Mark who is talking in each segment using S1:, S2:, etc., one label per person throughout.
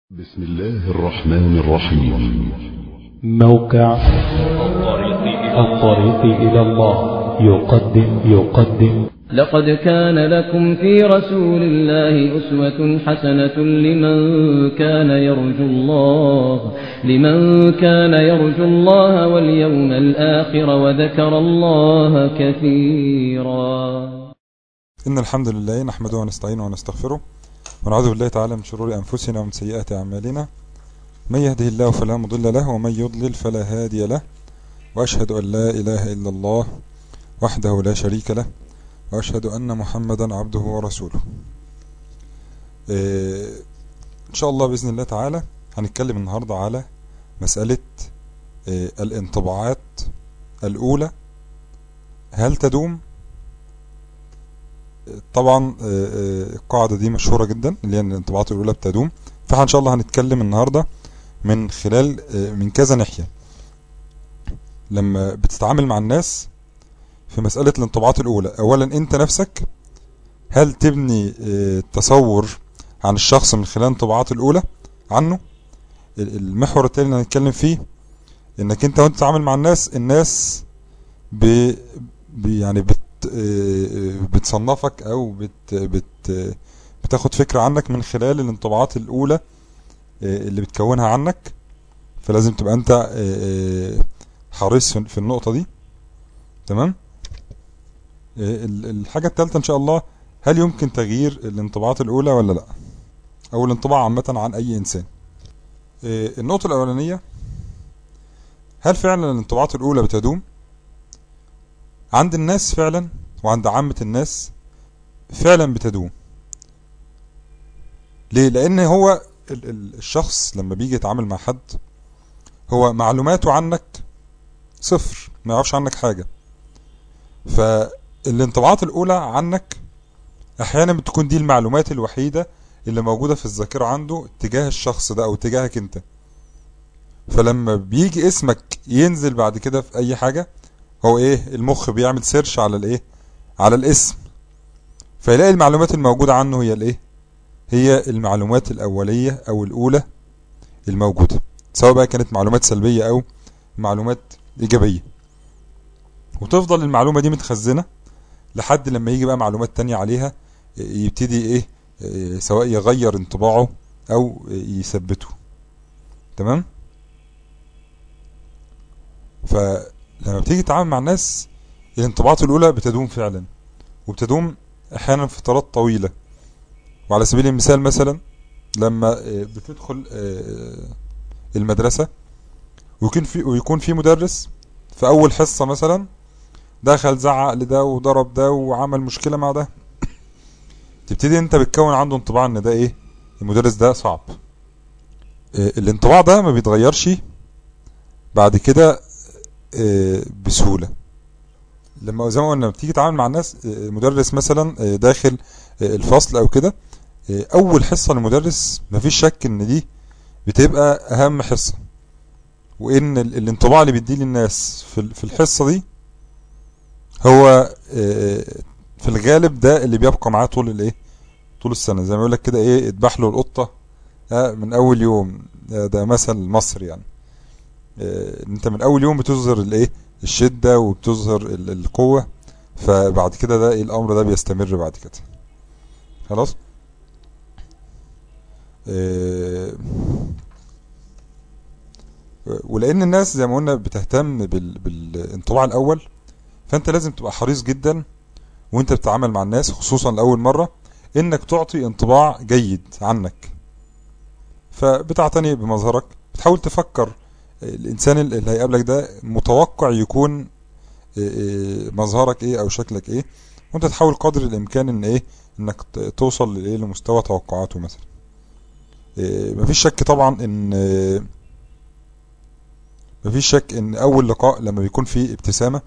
S1: بسم الله الرحمن الرحيم
S2: موقع الطريق إلى الله يقدم يقدم
S3: لقد كان لكم في رسول الله أسوة حسنة لمن كان يرجو الله لمن كان يرجو الله واليوم الآخر وذكر الله كثيرا
S4: إن الحمد لله نحمده ونستعينه ونستغفره ونعوذ بالله تعالى من شرور أنفسنا ومن سيئات أعمالنا من يهده الله فلا مضل له ومن يضلل فلا هادي له وأشهد أن لا إله إلا الله وحده لا شريك له وأشهد أن محمدا عبده ورسوله إيه إن شاء الله بإذن الله تعالى هنتكلم النهاردة على مسألة إيه الانطباعات الأولى هل تدوم طبعا القاعدة دي مشهورة جدا اللي هي الانطباعات الأولى بتدوم فاحنا إن شاء الله هنتكلم النهاردة من خلال من كذا ناحية لما بتتعامل مع الناس في مسألة الانطباعات الأولى أولا أنت نفسك هل تبني تصور عن الشخص من خلال الانطباعات الأولى عنه المحور التاني اللي هنتكلم فيه انك انت وانت تتعامل مع الناس الناس ب يعني بت بتصنفك او بت بت بتاخد فكرة عنك من خلال الانطباعات الاولى اللي بتكونها عنك فلازم تبقى انت حريص في النقطة دي تمام الحاجة الثالثة ان شاء الله هل يمكن تغيير الانطباعات الاولى ولا لا او الانطباع عامة عن اي انسان النقطة الاولانية هل فعلا الانطباعات الاولى بتدوم عند الناس فعلا وعند عامة الناس فعلا بتدوم ليه لان هو الشخص لما بيجي يتعامل مع حد هو معلوماته عنك صفر ما يعرفش عنك حاجة فالانطباعات الاولى عنك احيانا بتكون دي المعلومات الوحيدة اللي موجودة في الذاكرة عنده تجاه الشخص ده او تجاهك انت فلما بيجي اسمك ينزل بعد كده في اي حاجة هو ايه المخ بيعمل سيرش على الايه على الاسم فيلاقي المعلومات الموجودة عنه هي الايه هي المعلومات الاولية او الاولى الموجودة سواء بقى كانت معلومات سلبية او معلومات ايجابية وتفضل المعلومة دي متخزنة لحد لما يجي بقى معلومات تانية عليها يبتدي ايه سواء يغير انطباعه او يثبته تمام فلما بتيجي تتعامل مع الناس الانطباعات الاولى بتدوم فعلا وبتدوم احيانا فترات طويلة وعلى سبيل المثال مثلا لما بتدخل المدرسة ويكون في ويكون في مدرس في اول حصة مثلا دخل زعق لده وضرب ده وعمل مشكلة مع ده تبتدي انت بتكون عنده انطباع ان ده ايه المدرس ده صعب الانطباع ده ما بيتغيرش بعد كده بسهولة لما زي ما قلنا بتيجي تتعامل مع الناس مدرس مثلا داخل الفصل او كده اول حصة للمدرس مفيش شك ان دي بتبقى اهم حصة وان الانطباع اللي بيديه للناس في الحصة دي هو في الغالب ده اللي بيبقى معاه طول الايه طول السنة زي ما يقول لك كده ايه اذبح له القطة من اول يوم ده مثل مصر يعني انت من اول يوم بتظهر الايه الشدة وبتظهر القوة فبعد كده ده ايه الامر ده بيستمر بعد كده خلاص اه ولان الناس زي ما قلنا بتهتم بال بالانطباع الاول فانت لازم تبقى حريص جدا وانت بتتعامل مع الناس خصوصا لاول مرة انك تعطي انطباع جيد عنك فبتعتني بمظهرك بتحاول تفكر الانسان اللي هيقابلك ده متوقع يكون مظهرك ايه او شكلك ايه وانت تحاول قدر الامكان ان ايه انك توصل لايه لمستوى توقعاته مثلا مفيش شك طبعا ان مفيش شك ان اول لقاء لما بيكون فيه ابتسامة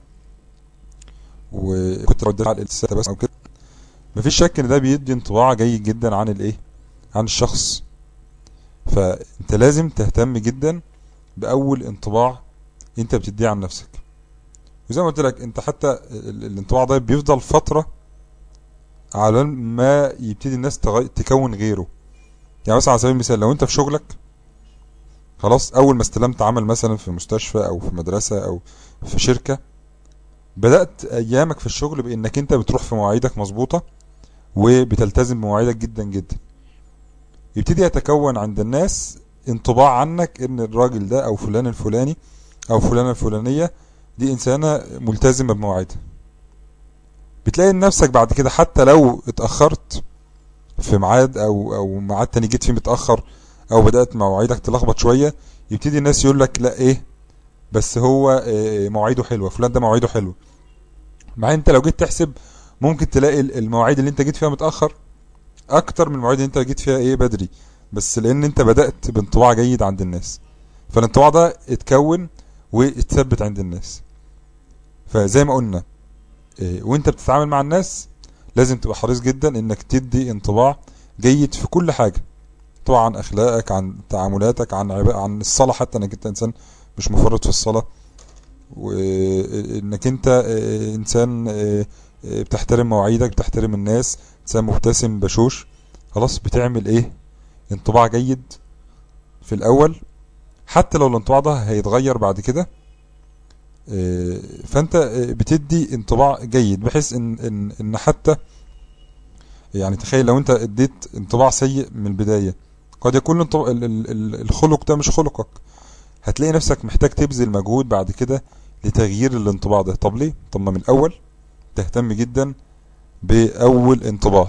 S4: وكنت رديت على الابتسامة بس او كده مفيش شك ان ده بيدي انطباع جيد جدا عن الايه عن الشخص فانت لازم تهتم جدا باول انطباع انت بتديه عن نفسك وزي ما قلت لك انت حتى الانطباع ده بيفضل فترة على ما يبتدي الناس تكون غيره يعني مثلا على سبيل المثال لو انت في شغلك خلاص اول ما استلمت عمل مثلا في مستشفى او في مدرسة او في شركة بدأت ايامك في الشغل بانك انت بتروح في مواعيدك مظبوطة وبتلتزم بمواعيدك جدا جدا يبتدي يتكون عند الناس انطباع عنك ان الراجل ده او فلان الفلاني او فلانة الفلانية دي انسانة ملتزمة بمواعيدها بتلاقي نفسك بعد كده حتى لو اتأخرت في ميعاد او او ميعاد تاني جيت فيه متأخر او بدأت مواعيدك تلخبط شوية يبتدي الناس يقول لك لا ايه بس هو اه مواعيده حلوة فلان ده مواعيده حلوة مع انت لو جيت تحسب ممكن تلاقي المواعيد اللي انت جيت فيها متأخر اكتر من المواعيد اللي انت جيت فيها ايه بدري بس لان انت بدأت بانطباع جيد عند الناس فالانطباع ده اتكون واتثبت عند الناس فزي ما قلنا اه وانت بتتعامل مع الناس لازم تبقى حريص جدا انك تدي انطباع جيد في كل حاجة طبعا عن اخلاقك عن تعاملاتك عن عب... عن الصلاة حتى انك انت انسان مش مفرط في الصلاة وانك انت اه انسان اه بتحترم مواعيدك بتحترم الناس انسان مبتسم بشوش خلاص بتعمل ايه انطباع جيد في الاول حتى لو الانطباع ده هيتغير بعد كده فانت بتدي انطباع جيد بحيث ان ان ان حتى يعني تخيل لو انت اديت انطباع سيء من البدايه قد يكون الخلق ده مش خلقك هتلاقي نفسك محتاج تبذل مجهود بعد كده لتغيير الانطباع ده طب ليه طب ما من الاول تهتم جدا باول انطباع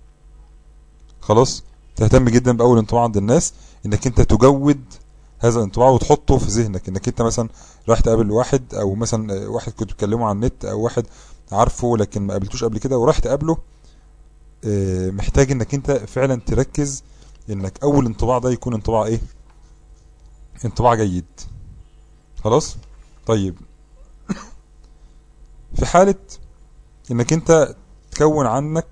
S4: خلاص تهتم جدا باول انطباع عند الناس انك انت تجود هذا الانطباع وتحطه في ذهنك انك انت مثلا رايح تقابل واحد او مثلا واحد كنت بتكلمه على النت او واحد عارفه لكن ما قابلتوش قبل كده ورايح تقابله محتاج انك انت فعلا تركز انك اول انطباع ده يكون انطباع ايه انطباع جيد خلاص طيب في حالة انك انت تكون عنك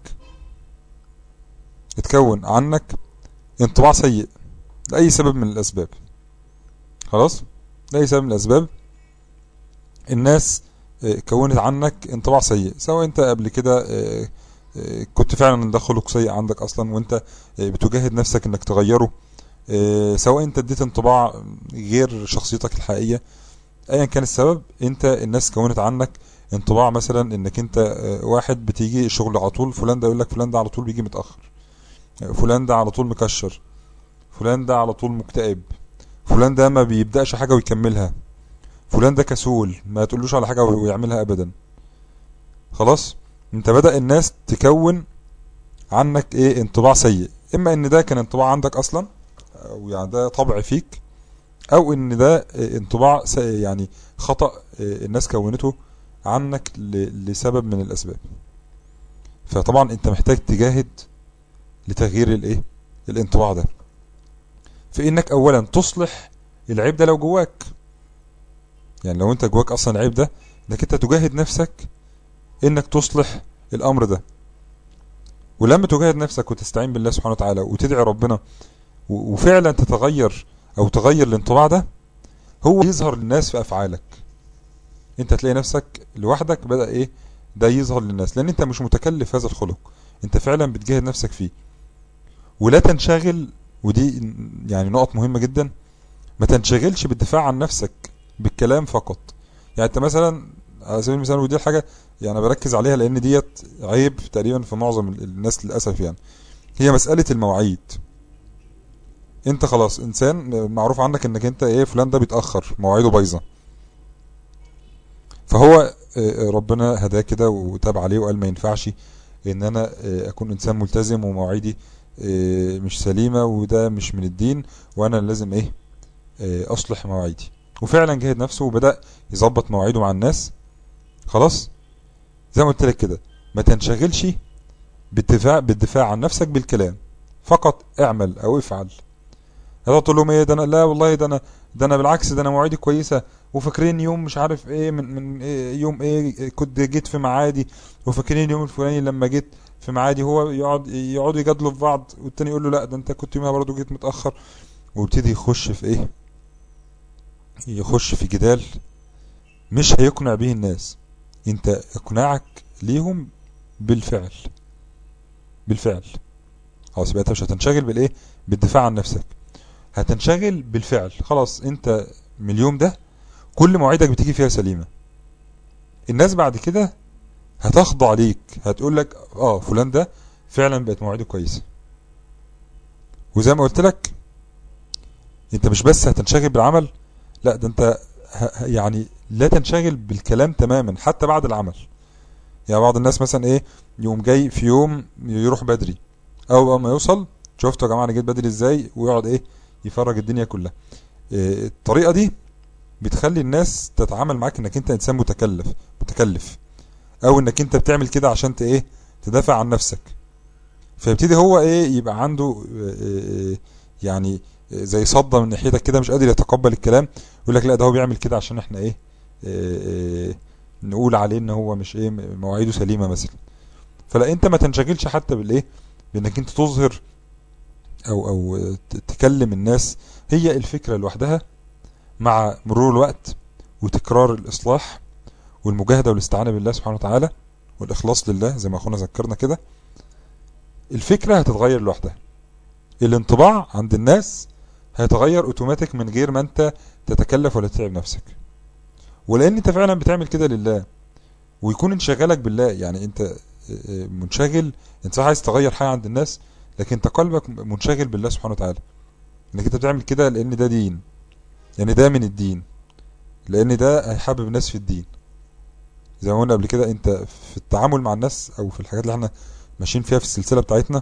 S4: تكون عنك انطباع سيء لأي سبب من الأسباب خلاص لأي سبب من الأسباب الناس كونت عنك انطباع سيء سواء انت قبل كده كنت فعلا ده خلق سيء عندك اصلا وانت بتجاهد نفسك انك تغيره سواء انت اديت انطباع غير شخصيتك الحقيقية ايا كان السبب انت الناس كونت عنك انطباع مثلا انك انت واحد بتيجي الشغل على طول فلان ده يقول لك فلان ده على طول بيجي متأخر فلان ده على طول مكشر فلان ده على طول مكتئب فلان ده ما بيبدأش حاجة ويكملها فلان ده كسول ما تقولوش على حاجة ويعملها ابدا خلاص انت بدأ الناس تكون عنك ايه انطباع سيء اما ان ده كان انطباع عندك اصلا او يعني ده طبع فيك او ان ده انطباع يعني خطأ الناس كونته عنك لسبب من الاسباب فطبعا انت محتاج تجاهد لتغيير الايه الانطباع ده في انك اولا تصلح العيب ده لو جواك يعني لو انت جواك اصلا العيب ده انك انت تجاهد نفسك انك تصلح الامر ده ولما تجاهد نفسك وتستعين بالله سبحانه وتعالى وتدعي ربنا وفعلا تتغير او تغير الانطباع ده هو يظهر للناس في افعالك انت تلاقي نفسك لوحدك بدأ ايه ده يظهر للناس لان انت مش متكلف هذا الخلق انت فعلا بتجاهد نفسك فيه ولا تنشغل ودي يعني نقط مهمة جدا ما تنشغلش بالدفاع عن نفسك بالكلام فقط يعني انت مثلا على سبيل المثال ودي الحاجة يعني بركز عليها لان ديت عيب تقريبا في معظم الناس للأسف يعني هي مسألة المواعيد انت خلاص انسان معروف عنك انك انت ايه فلان ده بيتأخر مواعيده بايظة فهو ربنا هداه كده وتاب عليه وقال ما ينفعش ان انا اكون انسان ملتزم ومواعيدي مش سليمة وده مش من الدين وانا لازم ايه اصلح مواعيدي وفعلا جهد نفسه وبدأ يظبط مواعيده مع الناس خلاص زي ما قلت لك كده ما تنشغلش بالدفاع بالدفاع عن نفسك بالكلام فقط اعمل او افعل هذا تقول لهم ايه ده انا لا والله ده انا ده انا بالعكس ده انا مواعيدي كويسه وفاكرين يوم مش عارف ايه من من إيه يوم ايه كنت جيت في ميعادي وفاكرين اليوم الفلاني لما جيت في ميعادي هو يقعد يقعدوا يجادلوا في بعض والتاني يقول له لا ده انت كنت يومها برضه جيت متاخر ويبتدي يخش في ايه يخش في جدال مش هيقنع به الناس انت اقناعك ليهم بالفعل بالفعل خلاص يبقى انت مش هتنشغل بالايه بالدفاع عن نفسك هتنشغل بالفعل خلاص انت من اليوم ده كل مواعيدك بتيجي فيها سليمة الناس بعد كده هتخضع ليك هتقول لك اه فلان ده فعلا بقت مواعيده كويسة وزي ما قلت لك انت مش بس هتنشغل بالعمل لا ده انت ه- يعني لا تنشغل بالكلام تماما حتى بعد العمل يعني بعض الناس مثلا ايه يوم جاي في يوم يروح بدري اول ما يوصل شفتوا يا جماعه انا جيت بدري ازاي ويقعد ايه يفرج الدنيا كلها إيه الطريقه دي بتخلي الناس تتعامل معاك انك انت انسان متكلف متكلف او انك انت بتعمل كده عشان ت- ايه تدافع عن نفسك فيبتدي هو ايه يبقى عنده إيه يعني زي صدى من ناحيتك كده مش قادر يتقبل الكلام يقول لك لا ده هو بيعمل كده عشان احنا ايه, إيه, إيه نقول عليه ان هو مش ايه مواعيده سليمه مثلا فلا انت ما تنشغلش حتى بالايه بانك انت تظهر او او ت- تكلم الناس هي الفكره لوحدها مع مرور الوقت وتكرار الاصلاح والمجاهده والاستعانه بالله سبحانه وتعالى والاخلاص لله زي ما اخونا ذكرنا كده الفكره هتتغير لوحدها الانطباع عند الناس هيتغير اوتوماتيك من غير ما انت تتكلف ولا تتعب نفسك ولان انت فعلا بتعمل كده لله ويكون انشغالك بالله يعني انت اه، اه، منشغل انت صح عايز تغير حاجه عند الناس لكن انت قلبك منشغل بالله سبحانه وتعالى انك انت بتعمل كده لان ده دين يعني ده من الدين لان ده هيحبب الناس في الدين زي ما قلنا قبل كده انت في التعامل مع الناس او في الحاجات اللي احنا ماشيين فيها في السلسله بتاعتنا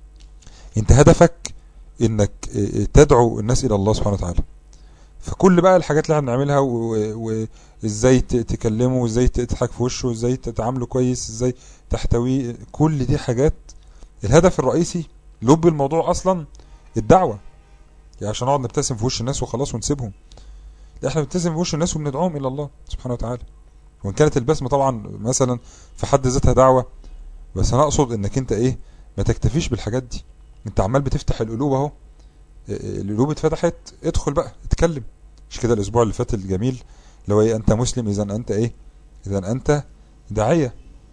S4: انت هدفك انك اه، اه، تدعو الناس الى الله سبحانه وتعالى فكل بقى الحاجات اللي احنا بنعملها و- وازاي ت- تكلمه وازاي تضحك في وشه وازاي تتعامله كويس ازاي تحتويه كل دي حاجات الهدف الرئيسي لب الموضوع اصلا الدعوه يعني عشان نقعد نبتسم في وش الناس وخلاص ونسيبهم لا احنا بنبتسم في وش الناس وبندعوهم الى الله سبحانه وتعالى وان كانت البسمه طبعا مثلا في حد ذاتها دعوه بس انا اقصد انك انت ايه ما تكتفيش بالحاجات دي انت عمال بتفتح القلوب اهو اه، القلوب اتفتحت ادخل بقى اتكلم مش كده الاسبوع اللي فات الجميل اللي هو ايه انت مسلم اذا انت ايه اذا انت داعيه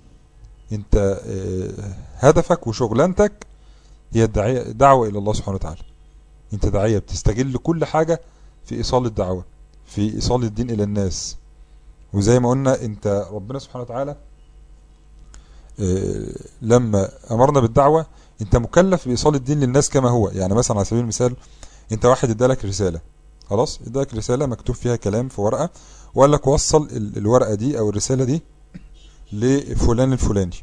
S4: انت اه، هدفك وشغلانتك هي الدعية دعوة إلى الله سبحانه وتعالى أنت داعية بتستغل كل حاجة في إيصال الدعوة في إيصال الدين إلى الناس وزي ما قلنا أنت ربنا سبحانه وتعالى آه، لما أمرنا بالدعوة أنت مكلف بإيصال الدين للناس كما هو يعني مثلا على سبيل المثال أنت واحد ادالك رسالة خلاص ادالك رسالة مكتوب فيها كلام في ورقة وقال لك وصل ال- الورقة دي أو الرسالة دي لفلان الفلاني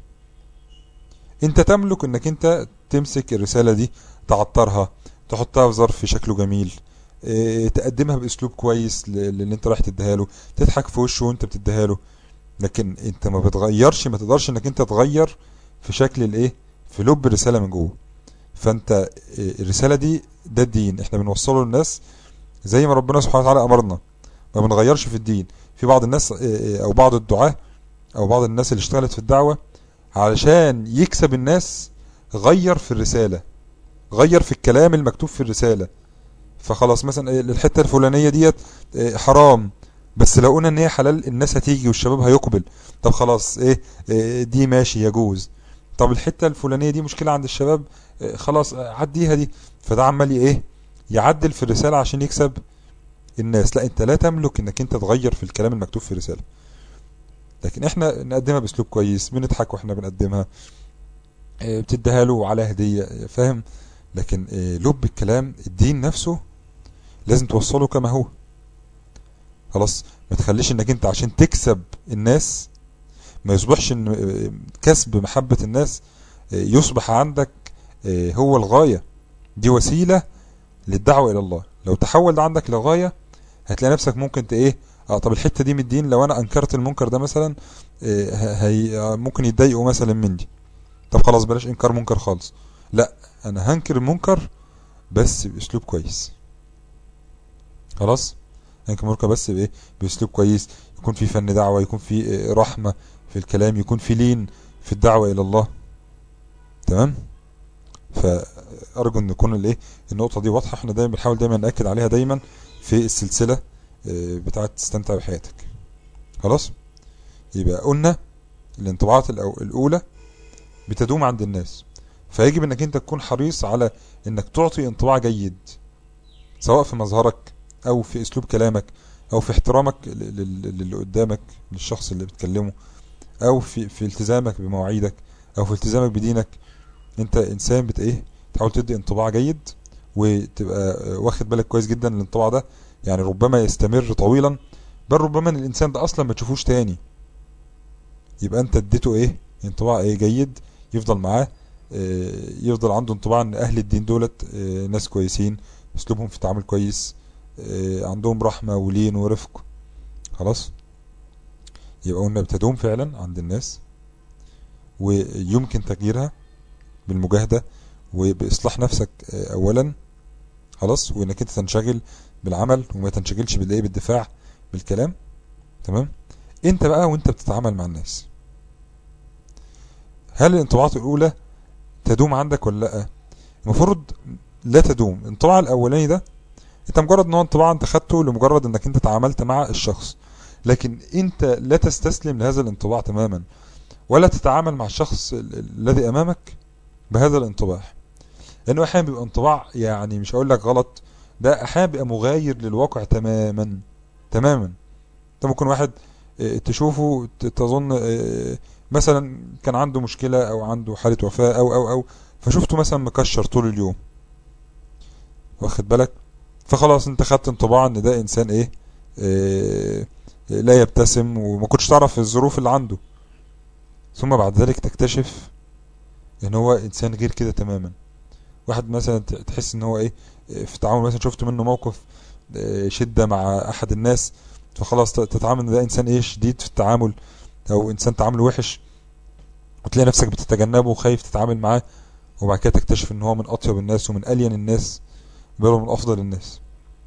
S4: انت تملك انك انت تمسك الرسالة دي تعطرها تحطها في ظرف شكله جميل اه، تقدمها باسلوب كويس ل- للي انت رايح تديها له تضحك في وشه وانت بتديها له لكن انت ما بتغيرش ما تقدرش انك انت تغير في شكل الايه في لب الرسالة من جوه فانت اه، الرسالة دي ده الدين احنا بنوصله للناس زي ما ربنا سبحانه وتعالى امرنا ما بنغيرش في الدين في بعض الناس اه، اه، او بعض الدعاة او بعض الناس اللي اشتغلت في الدعوة علشان يكسب الناس غير في الرسالة غير في الكلام المكتوب في الرسالة فخلاص مثلا إيه، الحتة الفلانية ديت إيه، حرام بس لو قلنا ان هي حلال الناس هتيجي والشباب هيقبل طب خلاص ايه, إيه دي ماشي يجوز طب الحتة الفلانية دي مشكلة عند الشباب إيه خلاص آه، عديها دي فده عمال ايه يعدل في الرسالة عشان يكسب الناس لا انت لا تملك انك انت تغير في الكلام المكتوب في الرسالة لكن احنا نقدمها باسلوب كويس بنضحك واحنا بنقدمها اه، بتديها له على هدية اه، فاهم لكن اه، لب الكلام الدين نفسه لازم توصله كما هو خلاص ما تخليش انك انت عشان تكسب الناس ما يصبحش ان اه، كسب محبة الناس اه، يصبح عندك اه، هو الغاية دي وسيلة للدعوة الى الله لو تحول ده عندك لغاية هتلاقي نفسك ممكن ت ايه اه طب الحتة دي من الدين لو انا انكرت المنكر ده مثلا اه، ه- هي اه، ممكن يتضايقوا مثلا مني طب خلاص بلاش انكار منكر خالص لا انا هنكر المنكر بس باسلوب كويس خلاص هنكر المنكر بس بايه باسلوب كويس يكون في فن دعوة يكون في اه، رحمة في الكلام يكون في لين في الدعوة الى الله تمام فارجو ان يكون الايه النقطة دي واضحة احنا دايما بنحاول دايما ناكد عليها دايما في السلسلة اه، بتاعت تستمتع بحياتك خلاص يبقى قلنا الانطباعات الأو- الأولى بتدوم عند الناس فيجب انك انت تكون حريص على انك تعطي انطباع جيد سواء في مظهرك او في اسلوب كلامك او في احترامك لل- لل- للي قدامك للشخص اللي بتكلمه او في في التزامك بمواعيدك او في التزامك بدينك انت انسان بت ايه تحاول تدي انطباع جيد وتبقى واخد بالك كويس جدا من الانطباع ده يعني ربما يستمر طويلا بل ربما ان الانسان ده اصلا ما تشوفوش تاني يبقى انت اديته ايه انطباع ايه جيد يفضل معاه آه، يفضل عنده انطباع ان اهل الدين دولت آه، ناس كويسين اسلوبهم في التعامل كويس آه، عندهم رحمة ولين ورفق خلاص يبقى قلنا بتدوم فعلا عند الناس ويمكن تغييرها بالمجاهدة وبإصلاح نفسك آه، أولا خلاص وإنك أنت تنشغل بالعمل وما تنشغلش بالإيه بالدفاع بالكلام تمام أنت بقى وأنت بتتعامل مع الناس هل الانطباعات الأولى تدوم عندك ولا لأ المفروض لا تدوم الانطباع الأولاني ده انت مجرد ان هو انطباع انت خدته لمجرد انك انت تعاملت مع الشخص لكن انت لا تستسلم لهذا الانطباع تماما ولا تتعامل مع الشخص ال- ال- الذي امامك بهذا الانطباع لانه احيانا بيبقى انطباع يعني مش هقول لك غلط ده احيانا بيبقى مغاير للواقع تماما تماما انت ممكن واحد اه، تشوفه ت- تظن اه، مثلا كان عنده مشكلة او عنده حالة وفاة او او او فشفته مثلا مكشر طول اليوم واخد بالك فخلاص انت خدت انطباع ان ده انسان ايه اه لا يبتسم وما كنتش تعرف الظروف اللي عنده ثم بعد ذلك تكتشف ان هو انسان غير كده تماما واحد مثلا ت- تحس ان هو ايه اه، في التعامل مثلا شفت منه موقف اه، شدة مع احد الناس فخلاص ت- تتعامل ان ده انسان ايه شديد في التعامل او انسان تعامله وحش وتلاقي نفسك بتتجنبه وخايف تتعامل معاه وبعد كده تكتشف ان هو من اطيب الناس ومن الين الناس بل من افضل الناس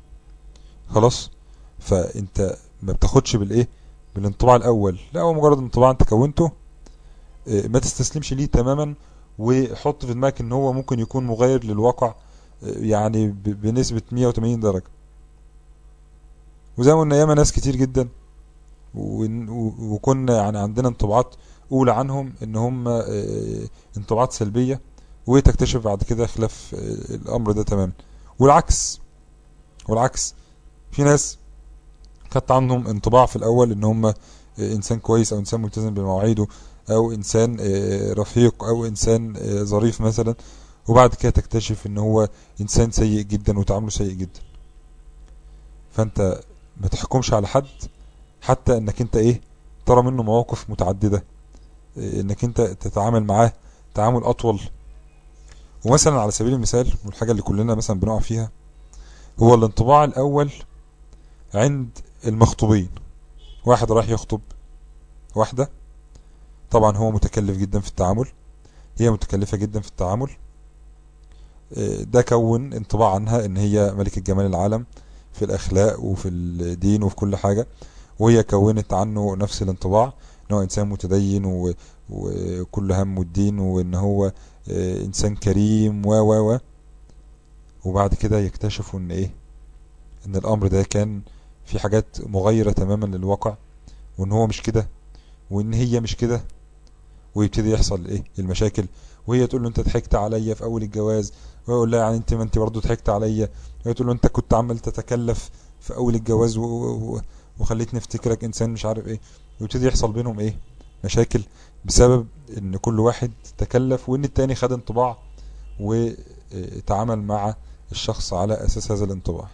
S4: خلاص فانت ما بتاخدش بالايه بالانطباع الاول لا هو مجرد انطباع انت كونته اه، ما تستسلمش ليه تماما وحط في دماغك ان هو ممكن يكون مغاير للواقع اه، يعني ب- بنسبة 180 درجة وزي ما قلنا ياما ناس كتير جدا ون- و- وكنا يعني عندنا انطباعات اولى عنهم ان هم اه، انطباعات سلبية وتكتشف بعد كده خلاف اه، الامر ده تماما والعكس والعكس في ناس كانت عندهم انطباع في الاول ان هم اه، انسان كويس او انسان ملتزم بمواعيده او انسان اه، رفيق او انسان اه، ظريف مثلا وبعد كده تكتشف ان هو انسان سيء جدا وتعامله سيء جدا فانت ما تحكمش على حد حتى انك انت ايه ترى منه مواقف متعددة اه، انك انت تتعامل معاه تعامل اطول ومثلا على سبيل المثال والحاجة اللي كلنا مثلا بنقع فيها هو الانطباع الاول عند المخطوبين واحد رايح يخطب واحدة طبعا هو متكلف جدا في التعامل هي متكلفة جدا في التعامل اه، ده كون انطباع عنها ان هي ملكة جمال العالم في الاخلاق وفي الدين وفي كل حاجة وهي كونت عنه نفس الانطباع ان هو انسان متدين و- وكل همه الدين وان هو اه، انسان كريم و و و وبعد كده يكتشفوا ان ايه ان الامر ده كان في حاجات مغايرة تماما للواقع وان هو مش كده وان هي مش كده ويبتدي يحصل ايه المشاكل وهي تقول له انت ضحكت عليا في اول الجواز ويقول لها يعني انت ما انت برضه ضحكت عليا وهي تقول له انت كنت عمال تتكلف في اول الجواز و... و... وخليتني افتكرك انسان مش عارف ايه ويبتدي يحصل بينهم ايه مشاكل بسبب ان كل واحد تكلف وان التاني خد انطباع وتعامل مع الشخص على اساس هذا الانطباع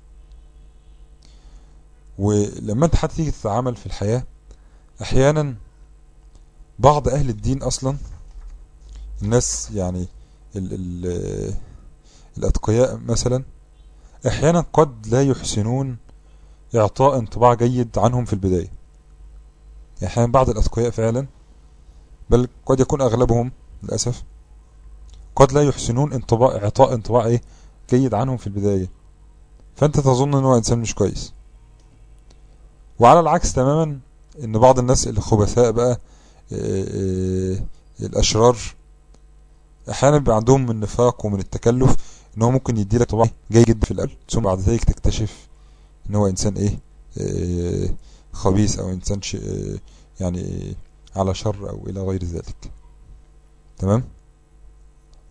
S4: ولما انت حتى تيجي تتعامل في الحياة احيانا بعض اهل الدين اصلا الناس يعني ال ال الاتقياء مثلا احيانا قد لا يحسنون اعطاء انطباع جيد عنهم في البداية يعني احيانا بعض الاتقياء فعلا بل قد يكون اغلبهم للاسف قد لا يحسنون انطباع اعطاء انطباع ايه جيد عنهم في البداية فانت تظن ان هو انسان مش كويس وعلى العكس تماما ان بعض الناس الخبثاء بقى آه، آه، الاشرار احيانا بيبقى عندهم من النفاق ومن التكلف ان هو ممكن يدي لك طبع جيد جدا في القلب ثم بعد ذلك تكتشف ان هو انسان ايه آه، خبيث او انسان ش... آه، يعني على شر او الى غير ذلك تمام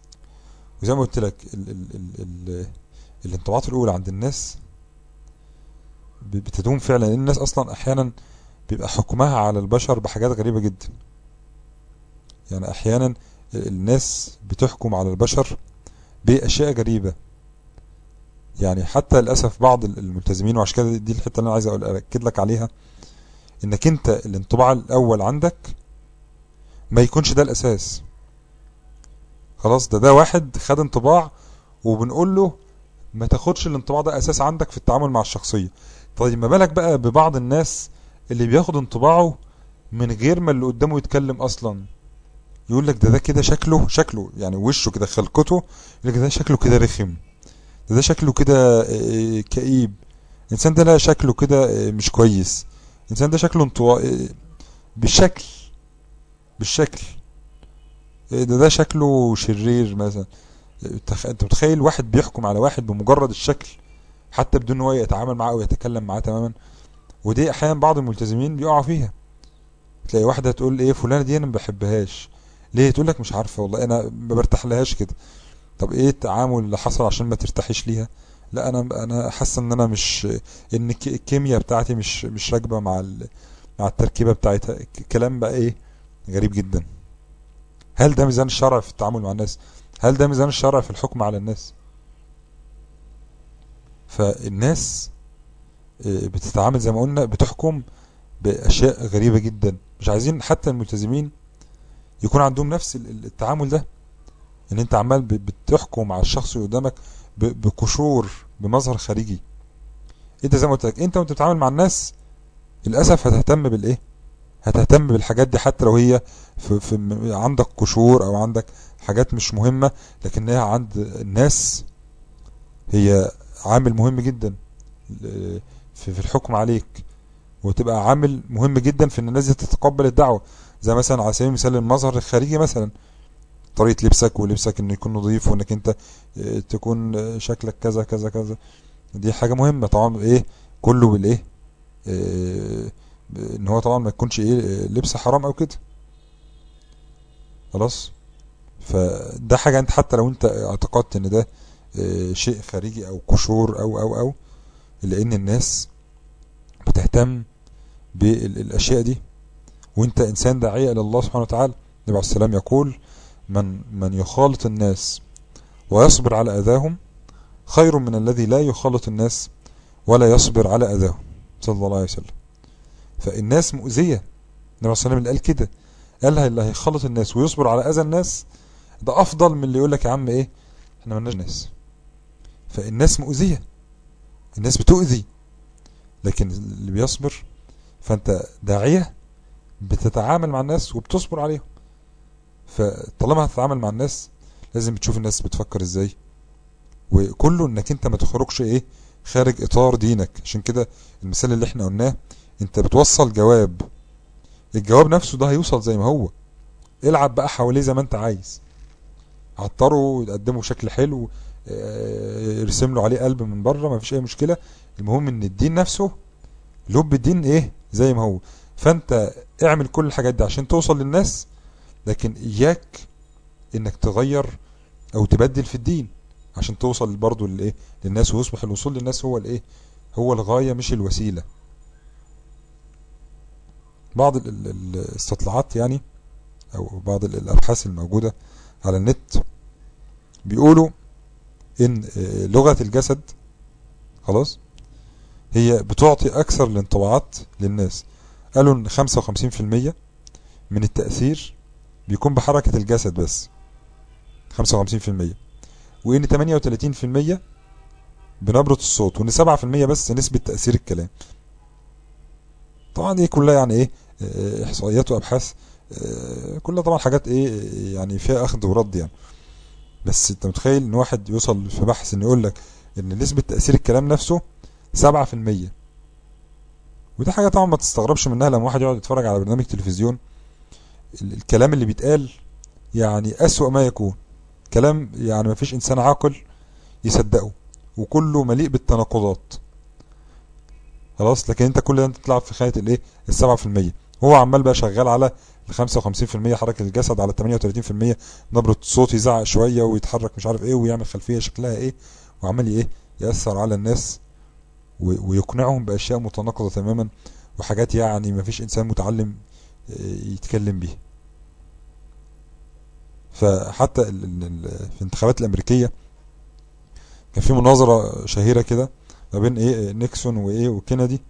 S4: وزي ما قلت لك ال ال ال ال الانطباعات الاولى عند الناس ب- بتدوم فعلا لان الناس اصلا احيانا بيبقى حكمها على البشر بحاجات غريبة جدا يعني احيانا الناس بتحكم على البشر باشياء غريبة يعني حتى للاسف بعض الملتزمين وعشان كده دي الحته اللي انا عايز اقول اكد لك عليها انك انت الانطباع الاول عندك ما يكونش ده الاساس خلاص ده ده واحد خد انطباع وبنقول له ما تاخدش الانطباع ده اساس عندك في التعامل مع الشخصيه طيب ما بالك بقى ببعض الناس اللي بياخد انطباعه من غير ما اللي قدامه يتكلم اصلا يقول لك ده ده كده شكله شكله يعني وشه كده خلقته يقول لك ده شكله كده رخم ده ده شكله كده آه، كئيب الانسان ده لا شكله كده آه، مش كويس الانسان ده شكله انطوائي بالشكل بالشكل آه، ده ده شكله شرير مثلا تخ- انت متخيل واحد بيحكم على واحد بمجرد الشكل حتى بدون ان هو يتعامل معاه او يتكلم معاه تماما ودي احيانا بعض الملتزمين بيقعوا فيها تلاقي واحده تقول ايه فلانه دي انا ما بحبهاش ليه تقول لك مش عارفه والله انا ما برتاح لهاش كده طب ايه التعامل اللي حصل عشان ما ترتاحيش ليها لا انا انا حاسه ان انا مش ان الك- الكيمياء بتاعتي مش مش راكبه مع ال... مع التركيبه بتاعتها ك- كلام بقى ايه غريب جدا هل ده ميزان الشرع في التعامل مع الناس هل ده ميزان الشرع في الحكم على الناس فالناس آه، بتتعامل زي ما قلنا بتحكم باشياء غريبه جدا مش عايزين حتى الملتزمين يكون عندهم نفس ال- ال- التعامل ده ان انت عمال ب- بتحكم على الشخص اللي قدامك ب- بقشور بمظهر خارجي انت زي ما قلت لك انت وانت بتتعامل مع الناس للاسف هتهتم بالايه هتهتم بالحاجات دي حتى لو هي في, في م- عندك قشور او عندك حاجات مش مهمة لكنها عند الناس هي عامل مهم جدا ل- في, في الحكم عليك وتبقى عامل مهم جدا في ان الناس دي تتقبل الدعوة زي مثلا على سبيل المثال المظهر الخارجي مثلا طريقة لبسك ولبسك انه يكون نظيف وانك انت اه، تكون اه، شكلك كذا كذا كذا دي حاجة مهمة طبعا ايه كله بالايه اه، ب- ان هو طبعا ما يكونش ايه اه، لبس حرام او كده خلاص فده حاجة انت حتى لو انت اعتقدت ان ده اه، شيء خارجي او قشور او او او لان الناس بتهتم بالاشياء دي وانت انسان داعية الى الله سبحانه وتعالى النبي عليه السلام يقول من من يخالط الناس ويصبر على اذاهم خير من الذي لا يخالط الناس ولا يصبر على اذاهم صلى الله عليه وسلم فالناس مؤذية النبي عليه السلام اللي قال كده قال اللي هيخالط الناس ويصبر على اذى الناس ده افضل من اللي يقول لك يا عم ايه احنا مالناش ناس فالناس مؤذية الناس بتؤذي لكن اللي بيصبر فانت داعية بتتعامل مع الناس وبتصبر عليهم فطالما هتتعامل مع الناس لازم تشوف الناس بتفكر ازاي وكله انك انت ما تخرجش ايه خارج اطار دينك عشان كده المثال اللي احنا قلناه انت بتوصل جواب الجواب نفسه ده هيوصل زي ما هو العب بقى حواليه زي ما انت عايز عطره تقدمه بشكل حلو اه، ارسم له عليه قلب من بره ما فيش اي مشكله المهم ان الدين نفسه لب الدين ايه زي ما هو فانت اعمل كل الحاجات دي عشان توصل للناس لكن اياك انك تغير او تبدل في الدين عشان توصل برضو للايه للناس ويصبح الوصول للناس هو الايه هو الغايه مش الوسيله بعض ال- ال- الاستطلاعات يعني او بعض ال- الابحاث الموجوده على النت بيقولوا ان آه، لغه الجسد خلاص هي بتعطي اكثر الانطباعات للناس قالوا ان 55% من التاثير بيكون بحركه الجسد بس 55% وان 38% بنبرة الصوت وان 7% بس نسبة تأثير الكلام طبعا دي كلها يعني ايه آه، احصائيات وابحاث آه، كلها طبعا حاجات ايه يعني فيها اخذ ورد يعني بس انت متخيل ان واحد يوصل في بحث ان يقول لك ان نسبة تأثير الكلام نفسه 7% وده حاجة طبعا ما تستغربش منها لما واحد يقعد يتفرج على برنامج تلفزيون ال- الكلام اللي بيتقال يعني أسوأ ما يكون كلام يعني ما فيش إنسان عاقل يصدقه وكله مليء بالتناقضات خلاص لكن انت كل ده انت تلعب في خانة الايه السبعة في المية هو عمال بقى شغال على خمسة وخمسين في المية حركة الجسد على تمانية وتلاتين في المية نبرة الصوت يزعق شوية ويتحرك مش عارف ايه ويعمل خلفية شكلها ايه وعمال ايه يأثر على الناس و- ويقنعهم بأشياء متناقضة تماما وحاجات يعني مفيش إنسان متعلم آه، يتكلم بيها فحتى ال- ال- ال- في الانتخابات الأمريكية كان في مناظرة شهيرة كده ما بين ايه نيكسون وايه وكينيدي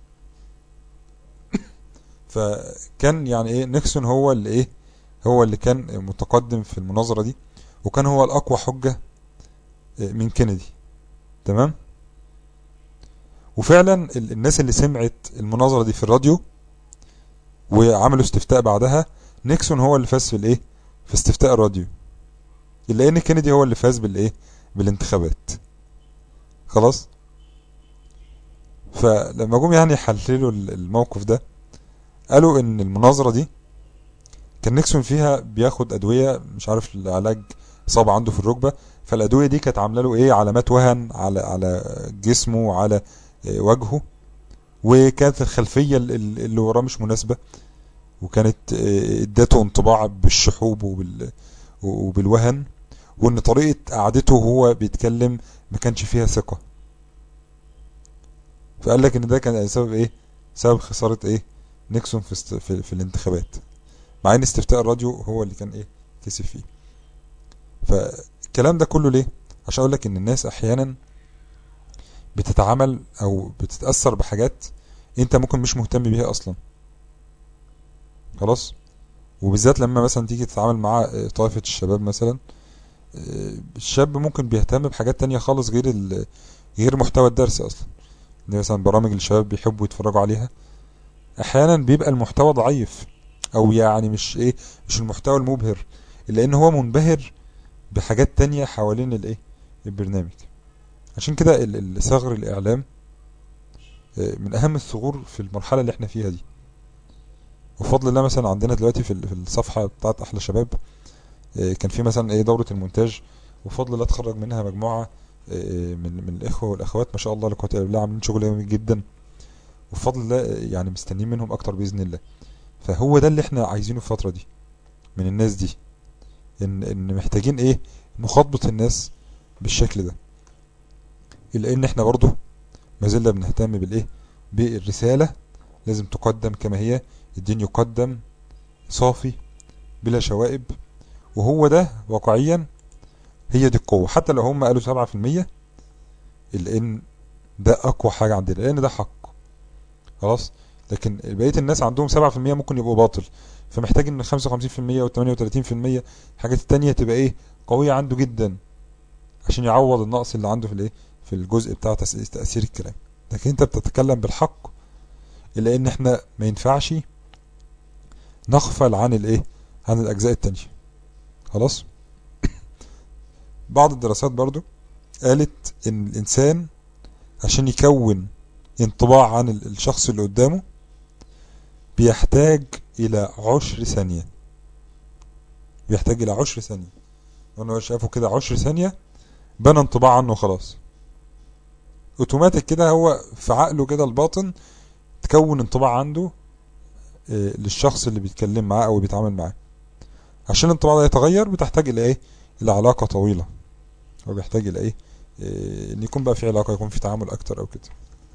S4: فكان يعني ايه نيكسون هو اللي ايه هو اللي كان متقدم في المناظرة دي وكان هو الأقوى حجة آه، من كينيدي تمام وفعلا ال- الناس اللي سمعت المناظرة دي في الراديو وعملوا استفتاء بعدها نيكسون هو اللي فاز في الايه في استفتاء الراديو الا ان كينيدي هو اللي فاز بالايه بالانتخابات خلاص فلما جم يعني يحللوا ال- الموقف ده قالوا ان المناظرة دي كان نيكسون فيها بياخد ادوية مش عارف لعلاج اصابة عنده في الركبة فالادوية دي كانت عاملة له ايه علامات وهن على على جسمه وعلى آه، وجهه وكانت الخلفية ال- ال- اللي وراه مش مناسبة وكانت آه، ادته انطباع بالشحوب وبال وبالوهن وان طريقة قعدته وهو بيتكلم ما كانش فيها ثقة فقال لك ان ده كان سبب ايه سبب خسارة ايه نيكسون في, است... في, في الانتخابات مع ان استفتاء الراديو هو اللي كان ايه كسب فيه فالكلام ده كله ليه عشان اقول لك ان الناس احيانا بتتعامل او بتتأثر بحاجات انت ممكن مش مهتم بيها اصلا خلاص وبالذات لما مثلا تيجي تتعامل مع آه، طائفة الشباب مثلا آه، الشاب ممكن بيهتم بحاجات تانية خالص غير ال... غير محتوى الدرس اصلا زي مثلا برامج الشباب بيحبوا يتفرجوا عليها احيانا بيبقى المحتوى ضعيف او يعني مش ايه مش المحتوى المبهر الا ان هو منبهر بحاجات تانية حوالين الايه البرنامج عشان كده ال- ال- ثغر الاعلام آه، من اهم الثغور في المرحلة اللي احنا فيها دي وبفضل الله مثلا عندنا دلوقتي في ال- في الصفحة بتاعت احلى شباب آه، كان في مثلا ايه دورة المونتاج وبفضل الله اتخرج منها مجموعة آه، من من الاخوة والاخوات ما شاء الله لا قوة الا بالله عاملين شغل جميل جدا وبفضل الله آه، يعني مستنيين منهم اكتر باذن الله فهو ده اللي احنا عايزينه في الفترة دي من الناس دي ان ان محتاجين ايه نخاطبة الناس بالشكل ده الا ان احنا برضو ما زلنا بنهتم بالايه بالرسالة لازم تقدم كما هي الدين يقدم صافي بلا شوائب وهو ده واقعيا هي دي القوة حتى لو هم قالوا سبعة في المية لأن ده أقوى حاجة عندنا لأن ده حق خلاص لكن بقية الناس عندهم سبعة في المية ممكن يبقوا باطل فمحتاج ان خمسة وخمسين في المية وثمانية وتلاتين في المية الحاجات التانية تبقى ايه قوية عنده جدا عشان يعوض النقص اللي عنده في الايه في الجزء بتاع تأس- تأثير الكلام لكن انت بتتكلم بالحق الا ان احنا ما ينفعش نغفل عن الايه عن الاجزاء التانية خلاص بعض الدراسات برضو قالت ان الانسان عشان يكون انطباع عن ال- الشخص اللي قدامه بيحتاج الى عشر ثانية بيحتاج الى عشر ثانية وانا هو شافه كده عشر ثانية بنى انطباع عنه خلاص اوتوماتيك كده هو في عقله كده الباطن تكون انطباع عنده آه، للشخص اللي بيتكلم معاه او بيتعامل معاه عشان الانطباع ده يتغير بتحتاج الى ايه الى علاقة طويلة هو بيحتاج الى ايه آه، ان يكون بقى في علاقة يكون في تعامل اكتر او كده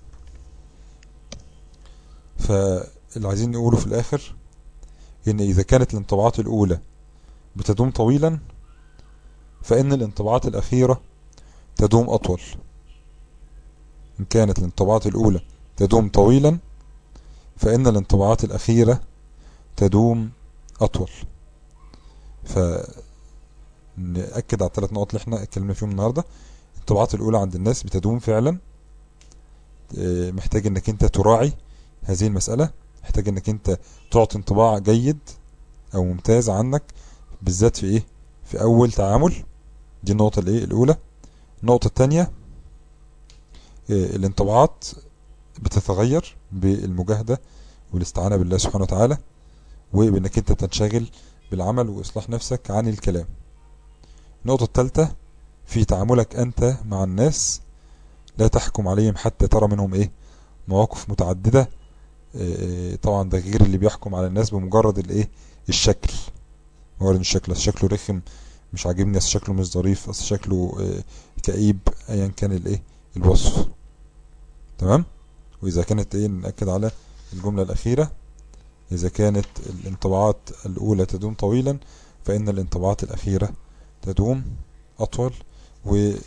S4: فاللي عايزين نقوله في الاخر ان اذا كانت الانطباعات الاولى بتدوم طويلا فان الانطباعات الاخيرة تدوم اطول ان كانت الانطباعات الاولى تدوم طويلا فان الانطباعات الاخيرة تدوم اطول ف نأكد على الثلاث نقط اللي احنا اتكلمنا فيهم النهارده الانطباعات الاولى عند الناس بتدوم فعلا اه، محتاج انك انت تراعي هذه المسألة محتاج انك انت تعطي انطباع جيد او ممتاز عنك بالذات في ايه في اول تعامل دي النقطة الايه الاولى النقطة الثانية اه، الانطباعات بتتغير بالمجاهدة والاستعانة بالله سبحانه وتعالى وبانك انت تنشغل بالعمل واصلاح نفسك عن الكلام النقطة الثالثة في تعاملك انت مع الناس لا تحكم عليهم حتى ترى منهم ايه مواقف متعددة إيه، طبعا ده غير اللي بيحكم على الناس بمجرد الايه الشكل اولا الشكل أصل شكله رخم مش عاجبني اصل شكله مش ظريف اصل شكله آه، كئيب ايا كان الايه الوصف تمام واذا كانت ايه نأكد على الجملة الاخيرة اذا كانت الانطباعات الاولى تدوم طويلا فان الانطباعات الاخيرة تدوم اطول وحديث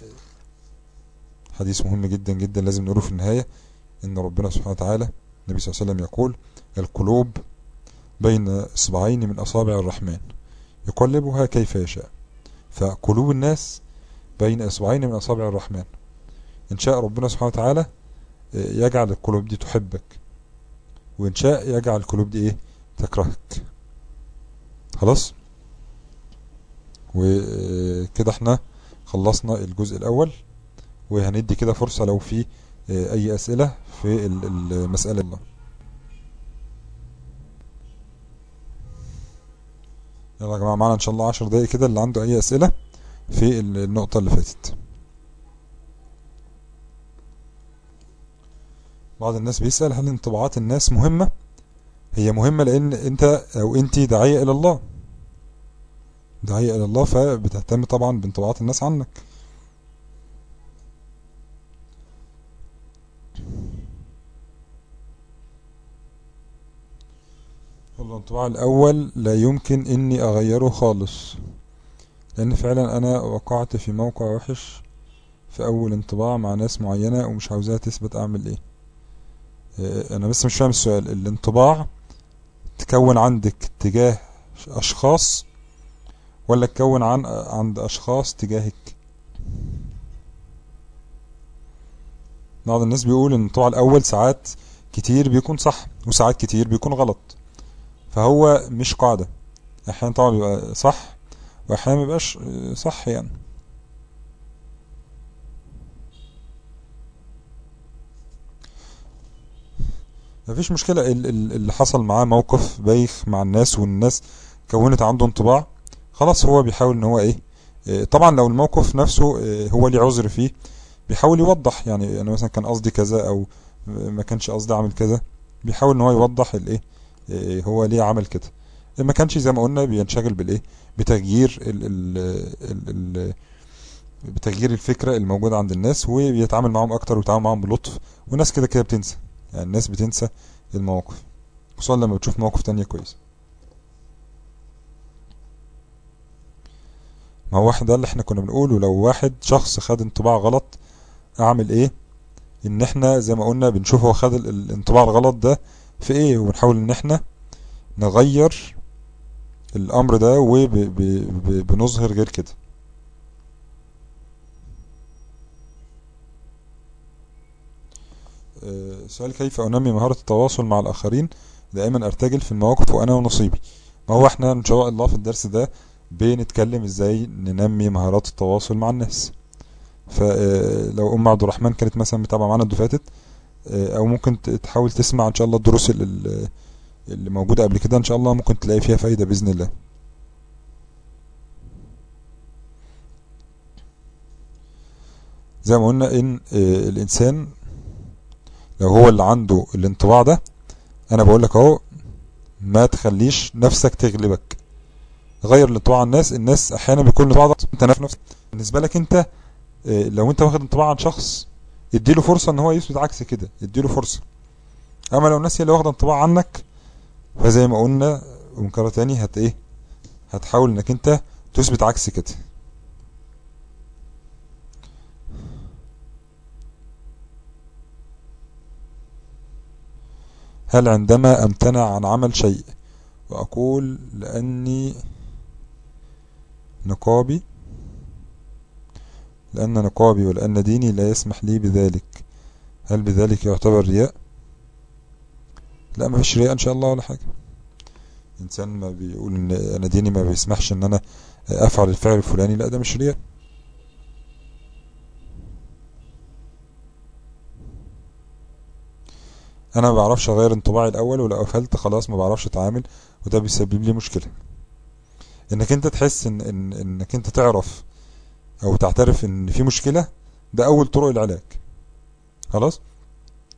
S4: مهم جدا جدا لازم نقوله في النهاية ان ربنا سبحانه وتعالى النبي صلى الله عليه وسلم يقول القلوب بين اصبعين من اصابع الرحمن يقلبها كيف يشاء فقلوب الناس بين اصبعين من اصابع الرحمن ان شاء ربنا سبحانه وتعالى يجعل القلوب دي تحبك وان شاء يجعل القلوب دي ايه تكرهك خلاص وكده احنا خلصنا الجزء الاول وهندي كده فرصة لو في اي اسئلة في المسألة الله يلا يا جماعة معانا ان شاء الله عشر دقايق كده اللي عنده اي اسئلة في النقطة اللي فاتت بعض الناس بيسأل هل انطباعات الناس مهمة هي مهمة لان انت او انت داعية الى الله داعية الى الله فبتهتم طبعا بانطباعات الناس عنك الانطباع الاول لا يمكن اني اغيره خالص لان فعلا انا وقعت في موقع وحش في اول انطباع مع ناس معينة ومش عاوزاها تثبت اعمل ايه انا بس مش فاهم السؤال الانطباع تكون عندك تجاه اشخاص ولا تكون عن عند اشخاص تجاهك بعض الناس بيقول ان الانطباع الاول ساعات كتير بيكون صح وساعات كتير بيكون غلط فهو مش قاعدة احيانا طبعا بيبقى صح واحيانا مبيبقاش صح يعني مفيش مشكلة اللي حصل معاه موقف بايخ مع الناس والناس كونت عنده انطباع خلاص هو بيحاول ان هو ايه طبعا لو الموقف نفسه هو ليه عذر فيه بيحاول يوضح يعني انا مثلا كان قصدي كذا او ما كانش قصدي اعمل كذا بيحاول ان هو يوضح الايه هو ليه عمل كده ما كانش زي ما قلنا بينشغل بالايه بتغيير ال ال ال ال بتغيير الفكرة الموجودة عند الناس وبيتعامل معاهم اكتر ويتعامل معاهم بلطف والناس كده كده بتنسى يعني الناس بتنسى المواقف خصوصا لما بتشوف مواقف تانية كويسة ما هو واحد ده اللي احنا كنا بنقوله لو واحد شخص خد انطباع غلط اعمل ايه ان احنا زي ما قلنا بنشوف هو خد الانطباع الغلط ده في ايه وبنحاول ان احنا نغير الامر ده وبنظهر غير كده سؤال كيف انمي مهارة التواصل مع الاخرين دائما ارتجل في المواقف وانا ونصيبي ما هو احنا ان شاء الله في الدرس ده بنتكلم ازاي ننمي مهارات التواصل مع الناس فلو ام عبد الرحمن كانت مثلا متابعه معانا الدفعه فاتت او ممكن تحاول تسمع ان شاء الله الدروس اللي موجوده قبل كده ان شاء الله ممكن تلاقي فيها فايده باذن الله زي ما قلنا ان الانسان لو هو اللي عنده الانطباع ده انا بقول لك اهو ما تخليش نفسك تغلبك غير الانطباع عن الناس الناس احيانا بيكون بعض انت نفسك بالنسبه لك انت لو انت واخد انطباع عن شخص اديله فرصه ان هو يثبت عكس كده اديله فرصه اما لو الناس هي اللي واخده انطباع عنك فزي ما قلنا ومكرر تاني هت ايه هتحاول انك انت تثبت عكس كده هل عندما امتنع عن عمل شيء واقول لاني نقابي لأن نقابي ولأن ديني لا يسمح لي بذلك هل بذلك يعتبر رياء لا ما فيش رياء إن شاء الله ولا حاجة إنسان ما بيقول إن أنا ديني ما بيسمحش إن أنا أفعل الفعل الفلاني لا ده مش رياء أنا ما بعرفش أغير انطباعي الأول ولو قفلت خلاص ما بعرفش أتعامل وده بيسبب لي مشكلة إنك أنت تحس إن, إن إنك أنت تعرف او تعترف ان في مشكلة ده اول طرق العلاج خلاص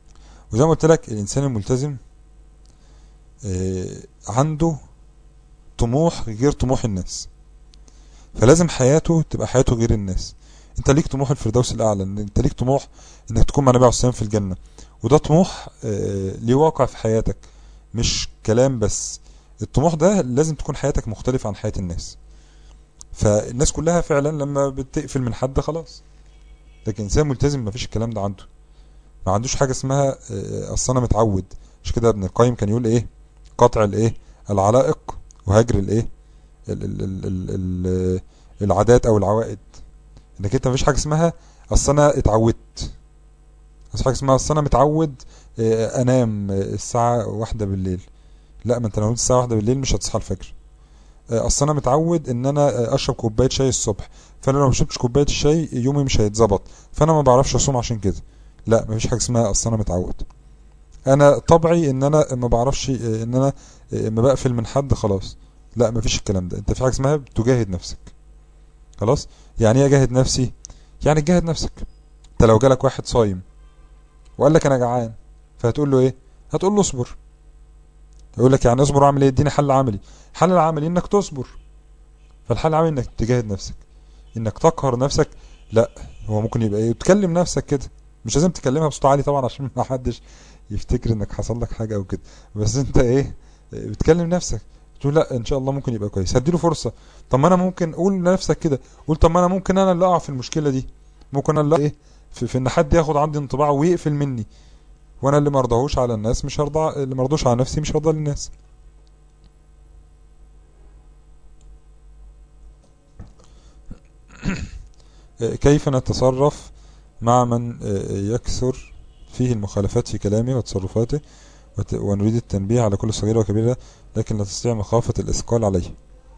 S4: وزي ما قلت لك الانسان الملتزم عنده طموح غير طموح الناس فلازم حياته تبقى حياته غير الناس انت ليك طموح الفردوس الاعلى ان انت ليك طموح انك تكون مع النبي عليه الصلاه والسلام في الجنه وده طموح آه، ليه واقع في حياتك مش كلام بس الطموح ده لازم تكون حياتك مختلفة عن حياة الناس فالناس كلها فعلا لما بتقفل من حد خلاص لكن انسان ملتزم مفيش الكلام ده عنده ما عندوش حاجة اسمها آه، اصل انا متعود مش كده ابن القيم كان يقول ايه قطع الايه العلائق وهجر الايه ال- ال- ال- ال- ال- العادات او العوائد انك انت مفيش حاجة اسمها اصل انا اتعودت مفيش حاجة اسمها اصل انا متعود آه، انام آه، الساعة واحدة بالليل لا ما انت لو نمت الساعة واحدة بالليل مش هتصحى الفجر آه، اصل انا متعود ان انا آه، اشرب كوباية شاي الصبح فانا لو ما شربتش كوباية الشاي يومي مش هيتظبط فانا ما بعرفش اصوم عشان كده لا مفيش حاجة اسمها اصل انا متعود انا طبعي ان انا ما بعرفش آه، ان انا آه، ما بقفل من حد خلاص لا مفيش الكلام ده انت في حاجة اسمها تجاهد نفسك خلاص يعني ايه اجاهد نفسي يعني تجاهد نفسك انت لو جالك واحد صايم وقال لك انا جعان فهتقول له ايه هتقول له اصبر يقول لك يعني اصبر واعمل ايه اديني حل عملي حل العملي انك تصبر فالحل العملي انك تجاهد نفسك انك تقهر نفسك لا هو ممكن يبقى ايه تكلم نفسك كده مش لازم تكلمها بصوت عالي طبعا عشان ما حدش يفتكر انك حصل لك حاجه او كده بس انت ايه بتكلم نفسك تقول لا ان شاء الله ممكن يبقى كويس هديله فرصه طب ما انا ممكن قول لنفسك كده قول طب ما انا ممكن انا اللي اقع في المشكله دي ممكن انا اللي ايه في, في ان حد ياخد عندي انطباع ويقفل مني وانا اللي مرضاهوش على الناس مش هرضى اللي مرضوش على نفسي مش هرضى للناس كيف نتصرف مع من يكثر فيه المخالفات في كلامه وتصرفاته وت- ونريد التنبيه على كل صغيرة وكبيرة لكن لا تستطيع مخافة الإثقال عليه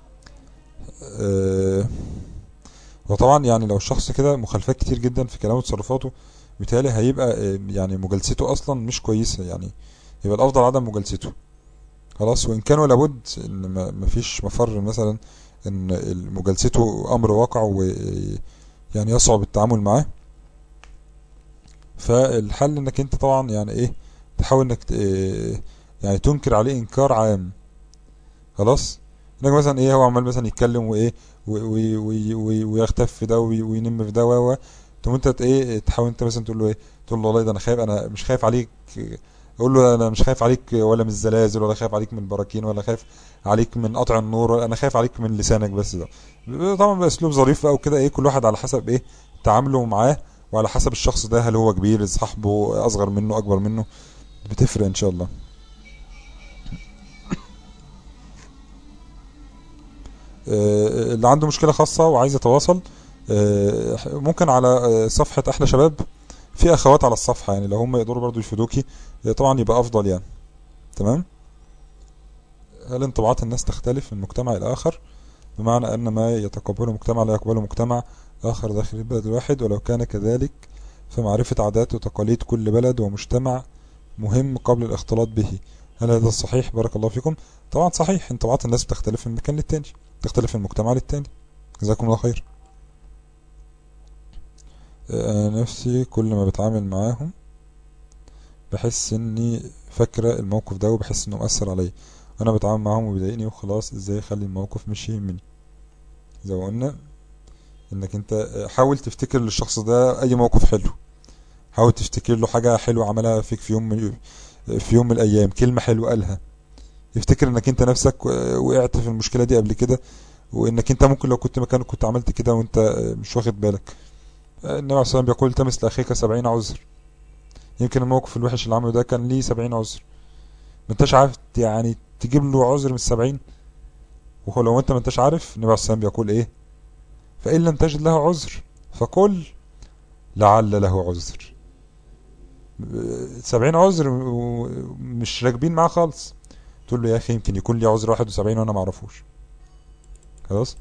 S4: آه، وطبعا يعني لو الشخص كده مخالفات كتير جدا في كلامه وتصرفاته بالتالي هيبقى آه، يعني مجالسته أصلا مش كويسة يعني يبقى الأفضل عدم مجالسته خلاص وإن كان لابد إن ما- مفيش مفر مثلا إن مجالسته أمر واقع و يعني يصعب التعامل معاه فالحل انك انت طبعا يعني ايه تحاول انك ت- إيه يعني تنكر عليه انكار عام خلاص انك مثلا ايه هو عمال مثلا يتكلم وايه و- و- و- و- ويختف في ده وي- وينم في ده و و تقوم انت ت- ايه تحاول انت مثلا تقول له ايه تقول له والله ده انا خايف انا مش خايف عليك اقول له انا مش خايف عليك ولا من الزلازل ولا خايف عليك من البراكين ولا خايف عليك من قطع النور ولا انا خايف عليك من لسانك بس ده طبعا باسلوب ظريف بقى وكده ايه كل واحد على حسب ايه تعامله معاه وعلى حسب الشخص ده هل هو كبير صاحبه اصغر منه اكبر منه بتفرق ان شاء الله آه، اللي عنده مشكلة خاصة وعايز يتواصل آه، ممكن على آه، صفحة احلى شباب في اخوات على الصفحة يعني لو هم يقدروا برضو يفيدوكي آه، طبعا يبقى افضل يعني تمام هل انطباعات الناس تختلف من مجتمع الى اخر بمعنى ان ما يتقبله مجتمع لا يقبله مجتمع اخر داخل البلد الواحد ولو كان كذلك فمعرفة عادات وتقاليد كل بلد ومجتمع مهم قبل الاختلاط به هل هذا صحيح بارك الله فيكم طبعا صحيح انطباعات الناس بتختلف من مكان للتاني تختلف من مجتمع للتاني جزاكم الله خير أنا نفسي كل ما بتعامل معاهم بحس اني فاكرة الموقف ده وبحس انه مؤثر عليا انا بتعامل معاهم وبيضايقني وخلاص ازاي اخلي الموقف مش يهمني زي ما قلنا انك انت حاول تفتكر للشخص ده اي موقف حلو حاول تفتكر له حاجة حلوة عملها فيك في يوم من في يوم من الايام كلمة حلوة قالها افتكر انك انت نفسك وقعت في المشكلة دي قبل كده وانك انت ممكن لو كنت مكانه كنت عملت كده وانت مش واخد بالك النبي عليه الصلاة والسلام بيقول التمس لاخيك سبعين عذر يمكن الموقف الوحش اللي عمله ده كان ليه سبعين عذر ما انتش عارف يعني تجيب له عذر من السبعين وهو لو انت ما انتش عارف النبي عليه الصلاة والسلام بيقول ايه فإن لم تجد له عذر فقل لعل له عذر سبعين عذر مش راكبين معاه خالص تقول له يا اخي يمكن يكون لي عذر واحد وسبعين وانا معرفوش خلاص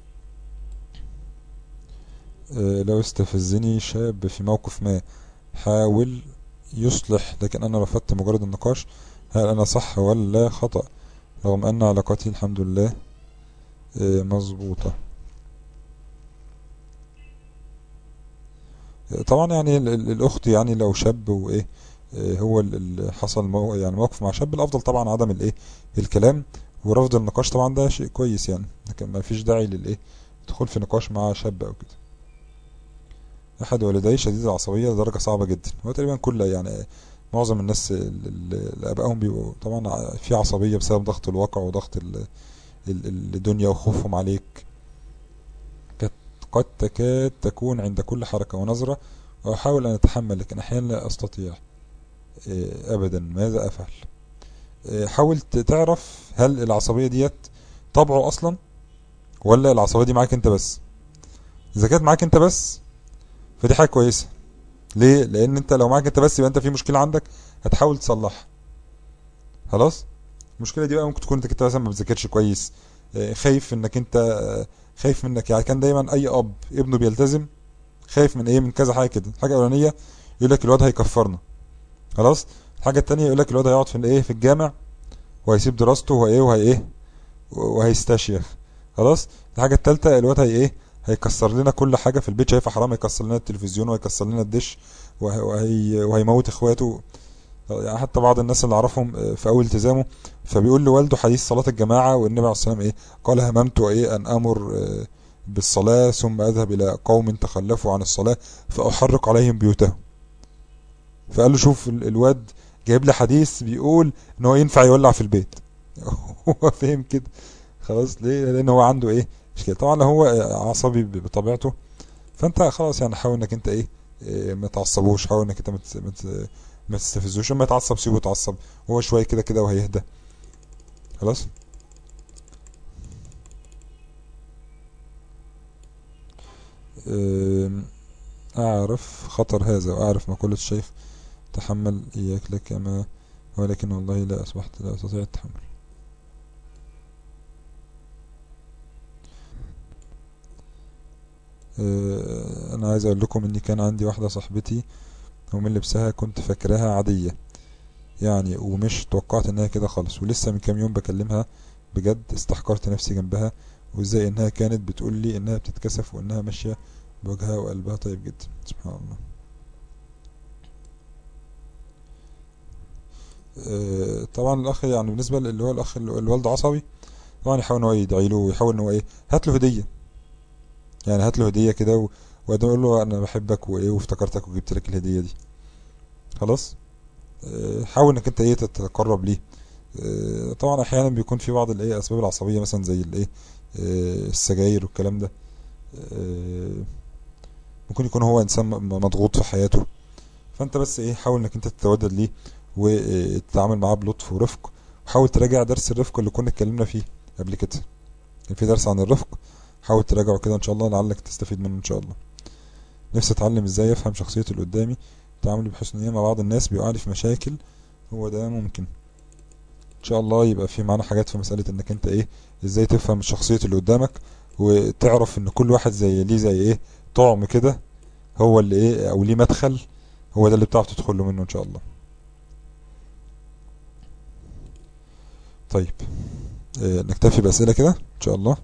S4: اه لو استفزني شاب في موقف ما حاول يصلح لكن انا رفضت مجرد النقاش هل انا صح ولا خطأ رغم ان علاقتي الحمد لله اه مظبوطة طبعا يعني الاخت يعني لو شاب وايه هو اللي حصل مو يعني موقف مع شاب الافضل طبعا عدم الايه الكلام ورفض النقاش طبعا ده شيء كويس يعني لكن ما فيش داعي للايه الدخول في نقاش مع شاب او كده احد والدي شديد العصبيه لدرجه صعبه جدا هو تقريبا كل يعني معظم الناس ال- ال- اللي ابائهم بيبقوا طبعا في عصبيه بسبب ضغط الواقع وضغط ال- ال- الدنيا وخوفهم عليك كت- قد تكاد تكون عند كل حركه ونظره واحاول ان اتحمل لكن احيانا لا استطيع إيه، ابدا ماذا افعل إيه، حاول ت- تعرف هل العصبيه ديت طبعه اصلا ولا العصبيه دي معاك انت بس اذا كانت معاك انت بس فدي حاجه كويسه ليه لان انت لو معاك انت بس يبقى انت في مشكله عندك هتحاول تصلحها خلاص المشكله دي بقى ممكن تكون انت كنت مثلا ما بتذاكرش كويس آه، خايف انك انت آه، خايف منك يعني كان دايما اي اب ابنه بيلتزم خايف من ايه من كذا حاجه كده الحاجه الاولانيه يقول لك الواد هيكفرنا خلاص الحاجه التانية يقول لك الواد هيقعد في الايه في الجامع وهيسيب دراسته وهي وهي ايه وهيستشيخ خلاص الحاجه التالتة الواد هي ايه هيكسر لنا كل حاجه في البيت شايفها حرام هيكسر لنا التلفزيون وهيكسر لنا الدش وهي وهي وهيموت اخواته يعني حتى بعض الناس اللي اعرفهم آه، في اول التزامه فبيقول لوالده حديث صلاه الجماعه والنبي عليه الصلاه والسلام ايه قال هممت ايه ان امر آه، بالصلاه ثم اذهب الى قوم تخلفوا عن الصلاه فاحرق عليهم بيوتهم فقال له شوف ال- الواد جايب لي حديث بيقول ان هو ينفع يولع في البيت هو فهم كده خلاص ليه لان هو عنده ايه مشكله طبعا لو هو عصبي ب- بطبيعته فانت خلاص يعني حاول انك انت ايه, إيه ما تعصبوش حاول انك انت ما تس- ما تس- ما تستفزوش لما يتعصب سيبه يتعصب هو شويه كده كده وهيهدى خلاص أم، أعرف خطر هذا وأعرف مقولة الشيخ تحمل إياك لك ما ولكن والله لا أصبحت لا أستطيع التحمل أه، أنا عايز أقول لكم إني كان عندي واحدة صاحبتي ومن لبسها كنت فاكراها عادية يعني ومش توقعت إنها كده خالص ولسه من كام يوم بكلمها بجد استحقرت نفسي جنبها وإزاي إنها كانت بتقول لي إنها بتتكسف وإنها ماشية بوجهها وقلبها طيب جدا سبحان الله آه، طبعا الاخ يعني بالنسبه اللي هو الاخ اللي اللي والده عصبي طبعا يحاول ان هو يدعي له ويحاول ان هو ايه هات له هديه يعني هات له هديه كده و- وبعدين يقول له انا بحبك وايه وافتكرتك وجبت لك الهديه دي خلاص آه، حاول انك انت ايه تتقرب ليه آه، طبعا احيانا بيكون في بعض الايه اسباب العصبيه مثلا زي الايه آه، السجاير والكلام ده آه، ممكن يكون هو انسان م- مضغوط في حياته فانت بس ايه حاول انك انت تتودد ليه وتتعامل معاه بلطف ورفق وحاول تراجع درس الرفق اللي كنا اتكلمنا فيه قبل كده كان في درس عن الرفق حاول تراجعه كده ان شاء الله لعلك تستفيد منه ان شاء الله نفسي اتعلم ازاي افهم شخصية اللي قدامي تعاملي بحسنية مع بعض الناس بيقع لي في مشاكل هو ده ممكن ان شاء الله يبقى في معانا حاجات في مسألة انك انت ايه ازاي تفهم شخصية اللي قدامك وتعرف ان كل واحد زي ليه زي ايه طعم كده هو اللي ايه او ليه مدخل هو ده اللي بتعرف تدخل له منه ان شاء الله طيب آه، نكتفي بأسئلة كده ان شاء الله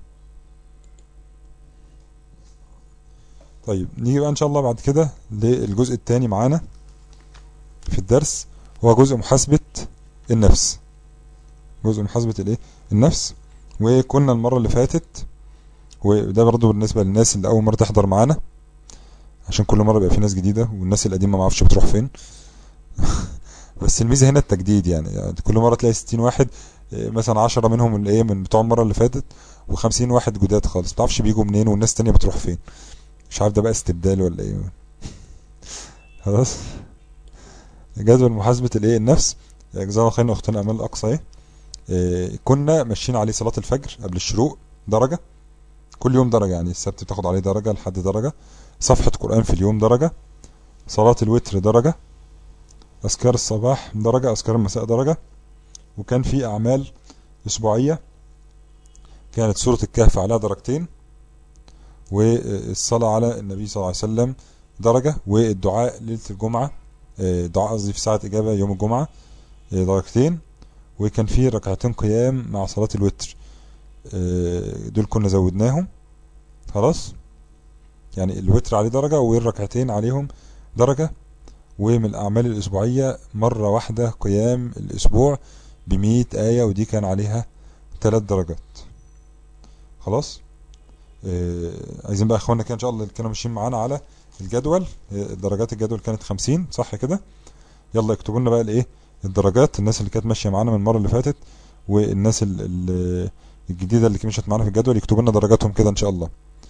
S4: طيب نيجي بقى ان شاء الله بعد كده للجزء الثاني معانا في الدرس هو جزء محاسبة النفس جزء محاسبة الايه النفس وكنا المرة اللي فاتت وده برضه بالنسبة للناس اللي أول مرة تحضر معانا عشان كل مرة بيبقى في ناس جديدة والناس القديمة ما اعرفش بتروح فين بس الميزة هنا التجديد يعني, يعني كل مرة تلاقي 60 واحد إيه، مثلا 10 منهم اللي ايه من بتوع المرة اللي فاتت و50 واحد جداد خالص ما تعرفش بيجوا منين والناس التانية بتروح فين مش عارف ده بقى استبدال ولا ايه خلاص جدول محاسبة الايه النفس جزاها الله خير اختنا امال الاقصى ايه إيه، كنا ماشيين عليه صلاة الفجر قبل الشروق درجة كل يوم درجة يعني السبت بتاخد عليه درجة لحد درجة صفحة قرآن في اليوم درجة صلاة الوتر درجة أذكار الصباح درجة أذكار المساء درجة وكان في أعمال أسبوعية كانت سورة الكهف عليها درجتين والصلاة على النبي صلى الله عليه وسلم درجة والدعاء ليلة الجمعة آه، دعاء قصدي في ساعة إجابة يوم الجمعة آه، درجتين وكان في ركعتين قيام مع صلاة الوتر آه، دول كنا زودناهم خلاص يعني الوتر عليه درجة والركعتين عليهم درجة ومن الأعمال الأسبوعية مرة واحدة قيام الأسبوع بمية آية ودي كان عليها ثلاث درجات خلاص آه عايزين بقى يا اخوانا كده ان شاء الله اللي كانوا ماشيين معانا على الجدول آه، درجات الجدول كانت 50 صح كده يلا اكتبوا لنا بقى الايه الدرجات الناس اللي كانت ماشيه معانا من المره اللي فاتت والناس ال- ال- الجديده اللي مشت معانا في الجدول يكتبوا لنا درجاتهم كده ان شاء الله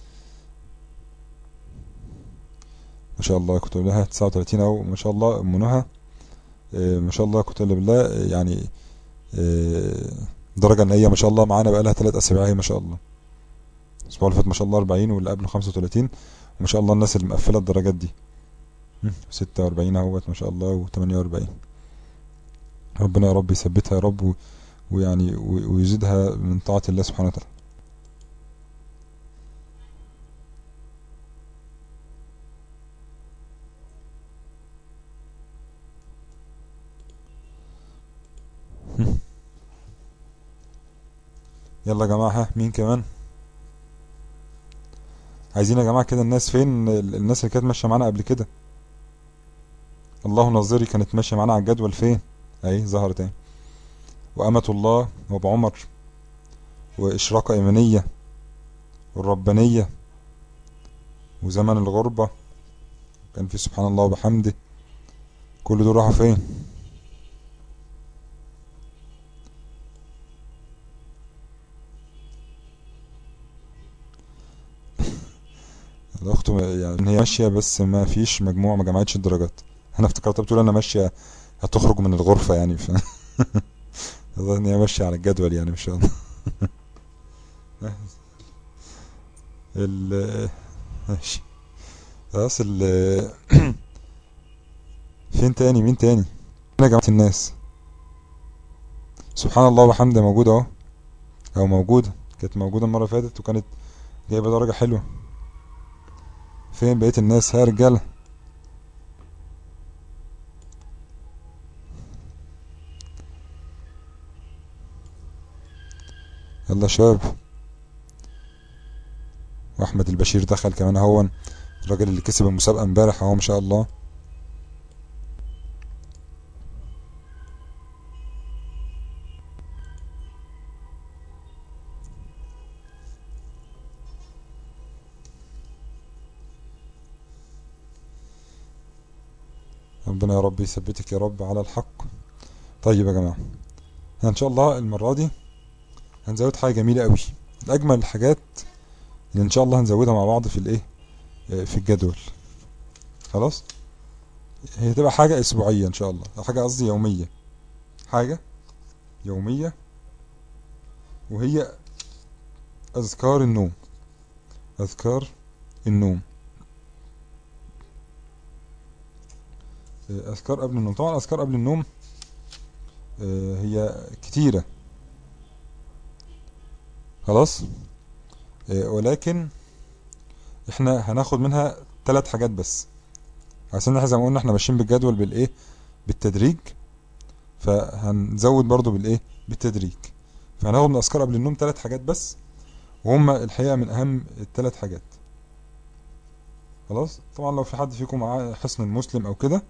S4: ما شاء الله كنت لها 39 او ما شاء الله ام نهى آه، ما شاء الله كنت بالله آه، يعني آه، درجة نهائية ما شاء الله معانا بقى لها ثلاث أسابيع هي ما شاء الله الأسبوع اللي فات ما شاء الله 40 واللي قبله 35 وما شاء الله الناس اللي مقفلة الدرجات دي مم، 46 اهوت ما شاء الله و48 ربنا يا رب يثبتها يا رب و- ويعني و- ويزيدها من طاعة الله سبحانه وتعالى يلا يا جماعة ها مين كمان عايزين يا جماعة كده الناس فين ال- الناس اللي كانت ماشية معانا قبل كده الله نظري كانت ماشية معانا على الجدول فين اهي ظهرت اهي وأمة الله وأبو عمر وإشراقة إيمانية والربانية وزمن الغربة كان في سبحان الله وبحمده كل دول راحوا فين الأخت يعني هي ماشية بس ما فيش مجموع ما جمعتش الدرجات أنا افتكرتها بتقول أنا ماشية هتخرج من الغرفة يعني ف أظن إن هي ماشية على الجدول يعني إن شاء الله ال ماشي خلاص ال فين تاني مين تاني أنا جماعة الناس سبحان الله وبحمده موجودة أهو أو موجودة كانت موجودة المرة اللي فاتت وكانت جايبة درجة حلوة فين بقية الناس ها يا رجالة يلا يا شباب واحمد البشير دخل كمان اهون الراجل اللي كسب المسابقة امبارح اهو ما شاء الله ربنا يا رب يثبتك يا رب على الحق طيب يا جماعة احنا ان شاء الله المرة دي هنزود حاجة جميلة قوي اجمل الحاجات اللي ان شاء الله هنزودها مع بعض في الايه آه، في الجدول خلاص هي تبقى حاجة اسبوعية ان شاء الله أو حاجة قصدي يومية حاجة يومية وهي اذكار النوم اذكار النوم آه، اذكار قبل النوم طبعا اذكار قبل النوم آه، هي كتيرة خلاص آه، ولكن احنا هناخد منها ثلاث حاجات بس عشان احنا زي ما قلنا احنا ماشيين بالجدول بالايه بالتدريج فهنزود برضو بالايه بالتدريج فهناخد من اذكار قبل النوم ثلاث حاجات بس وهم الحقيقة من اهم الثلاث حاجات خلاص طبعا لو في حد فيكم معاه حصن المسلم او كده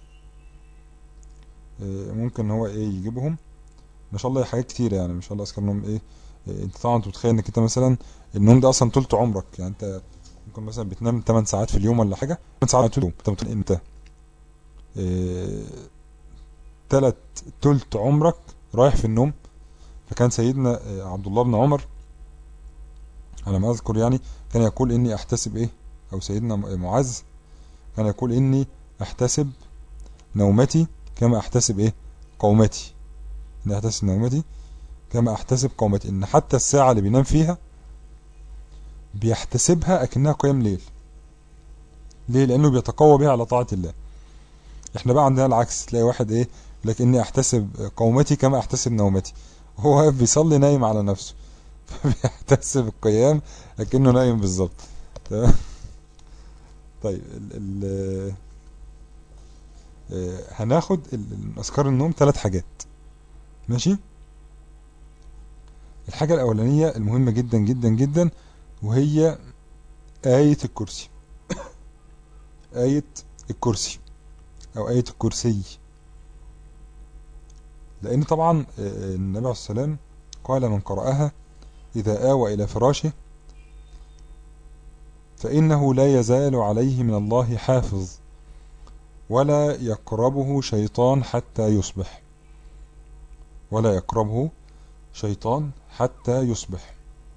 S4: آه، ممكن هو ايه يجيبهم ما شاء الله حاجات كتيرة يعني ما شاء الله اذكار النوم ايه آه، انت طبعا انت متخيل انك انت مثلا النوم ده اصلا طولت عمرك يعني انت ممكن مثلا بتنام 8 ساعات في اليوم ولا حاجة 8 ساعات في اليوم انت بتنام امتى آه، تلت تلت عمرك رايح في النوم فكان سيدنا آه، عبد الله بن عمر على ما اذكر يعني كان يقول اني احتسب ايه او سيدنا معاذ كان يقول اني احتسب نومتي كما احتسب ايه قومتي اني احتسب نومتي كما احتسب قومتي ان حتى الساعة اللي بينام فيها بيحتسبها اكنها قيام ليل ليه لانه بيتقوى بها على طاعة الله احنا بقى عندنا العكس تلاقي واحد ايه لك اني احتسب قومتي كما احتسب نومتي هو واقف بيصلي نايم على نفسه فبيحتسب القيام لكنه نايم بالظبط تمام طيب ال ال آه، هناخد ال- ال- اذكار النوم ثلاث حاجات ماشي الحاجة الأولانية المهمة جدا جدا جدا وهي آية الكرسي آية الكرسي أو آية الكرسي لأن طبعا آه، النبي عليه الصلاة والسلام قال من قرأها إذا آوى إلى فراشه فإنه لا يزال عليه من الله حافظ ولا يقربه شيطان حتى يصبح ولا يقربه شيطان حتى يصبح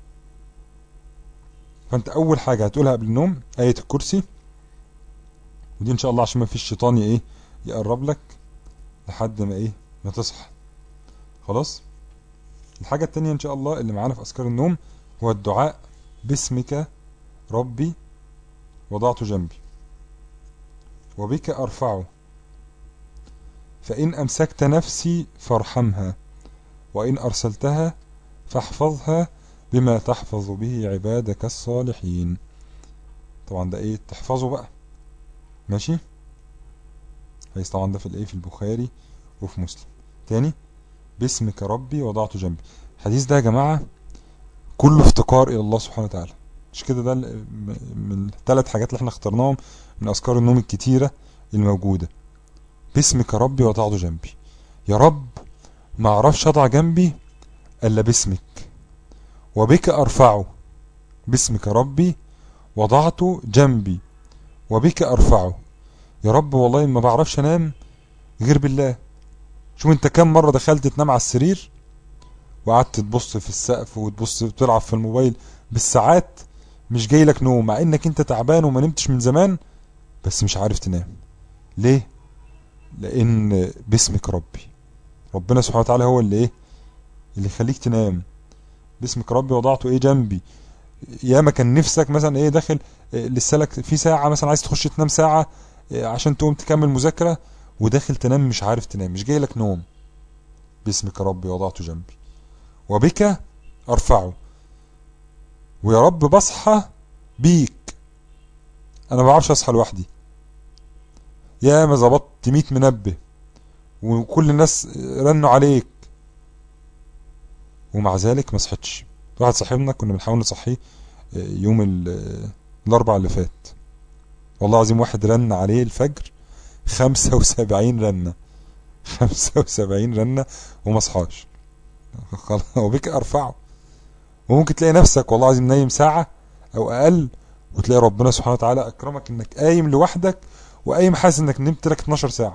S4: فانت اول حاجة هتقولها قبل النوم آية الكرسي ودي ان شاء الله عشان ما فيش شيطان ايه يقرب لك لحد ما ايه ما تصحى خلاص الحاجة التانية ان شاء الله اللي معانا في اذكار النوم هو الدعاء باسمك ربي وضعت جنبي وبك ارفعه فإن أمسكت نفسي فارحمها وإن أرسلتها فاحفظها بما تحفظ به عبادك الصالحين طبعا ده ايه تحفظه بقى ماشي هيس طبعا ده في الايه في البخاري وفي مسلم تاني باسمك ربي وضعت جنبي الحديث ده يا جماعة كله افتقار الى الله سبحانه وتعالى مش كده ده من الثلاث حاجات اللي احنا اخترناهم من اذكار النوم الكتيرة الموجودة باسمك ربي وضعت جنبي يا رب ما اعرفش اضع جنبي الا باسمك وبك ارفعه باسمك ربي وضعت جنبي وبك ارفعه يا رب والله ما بعرفش انام غير بالله شوف انت كم مرة دخلت تنام على السرير وقعدت تبص في السقف وتبص بتلعب في الموبايل بالساعات مش جاي لك نوم مع انك انت تعبان وما نمتش من زمان بس مش عارف تنام ليه لان باسمك ربي ربنا سبحانه وتعالى هو اللي ايه اللي يخليك تنام باسمك ربي وضعته ايه جنبي يا ما كان نفسك مثلا ايه داخل إيه لسه لك في ساعة مثلا عايز تخش تنام ساعة إيه عشان تقوم تكمل مذاكرة وداخل تنام مش عارف تنام مش جاي لك نوم باسمك ربي وضعته جنبي وبك ارفعه ويا رب بصحى بيك انا ما بعرفش اصحى لوحدي يا ما ظبطت 100 منبه وكل الناس رنوا عليك ومع ذلك ما صحتش واحد صاحبنا كنا بنحاول نصحيه يوم الاربع اللي فات والله العظيم واحد رن عليه الفجر خمسة وسبعين رنة خمسة وسبعين رنة وما صحاش وبك ارفعه وممكن تلاقي نفسك والله العظيم نايم ساعة او اقل وتلاقي ربنا سبحانه وتعالى اكرمك انك قايم لوحدك وقايم حاسس انك نمت لك 12 ساعة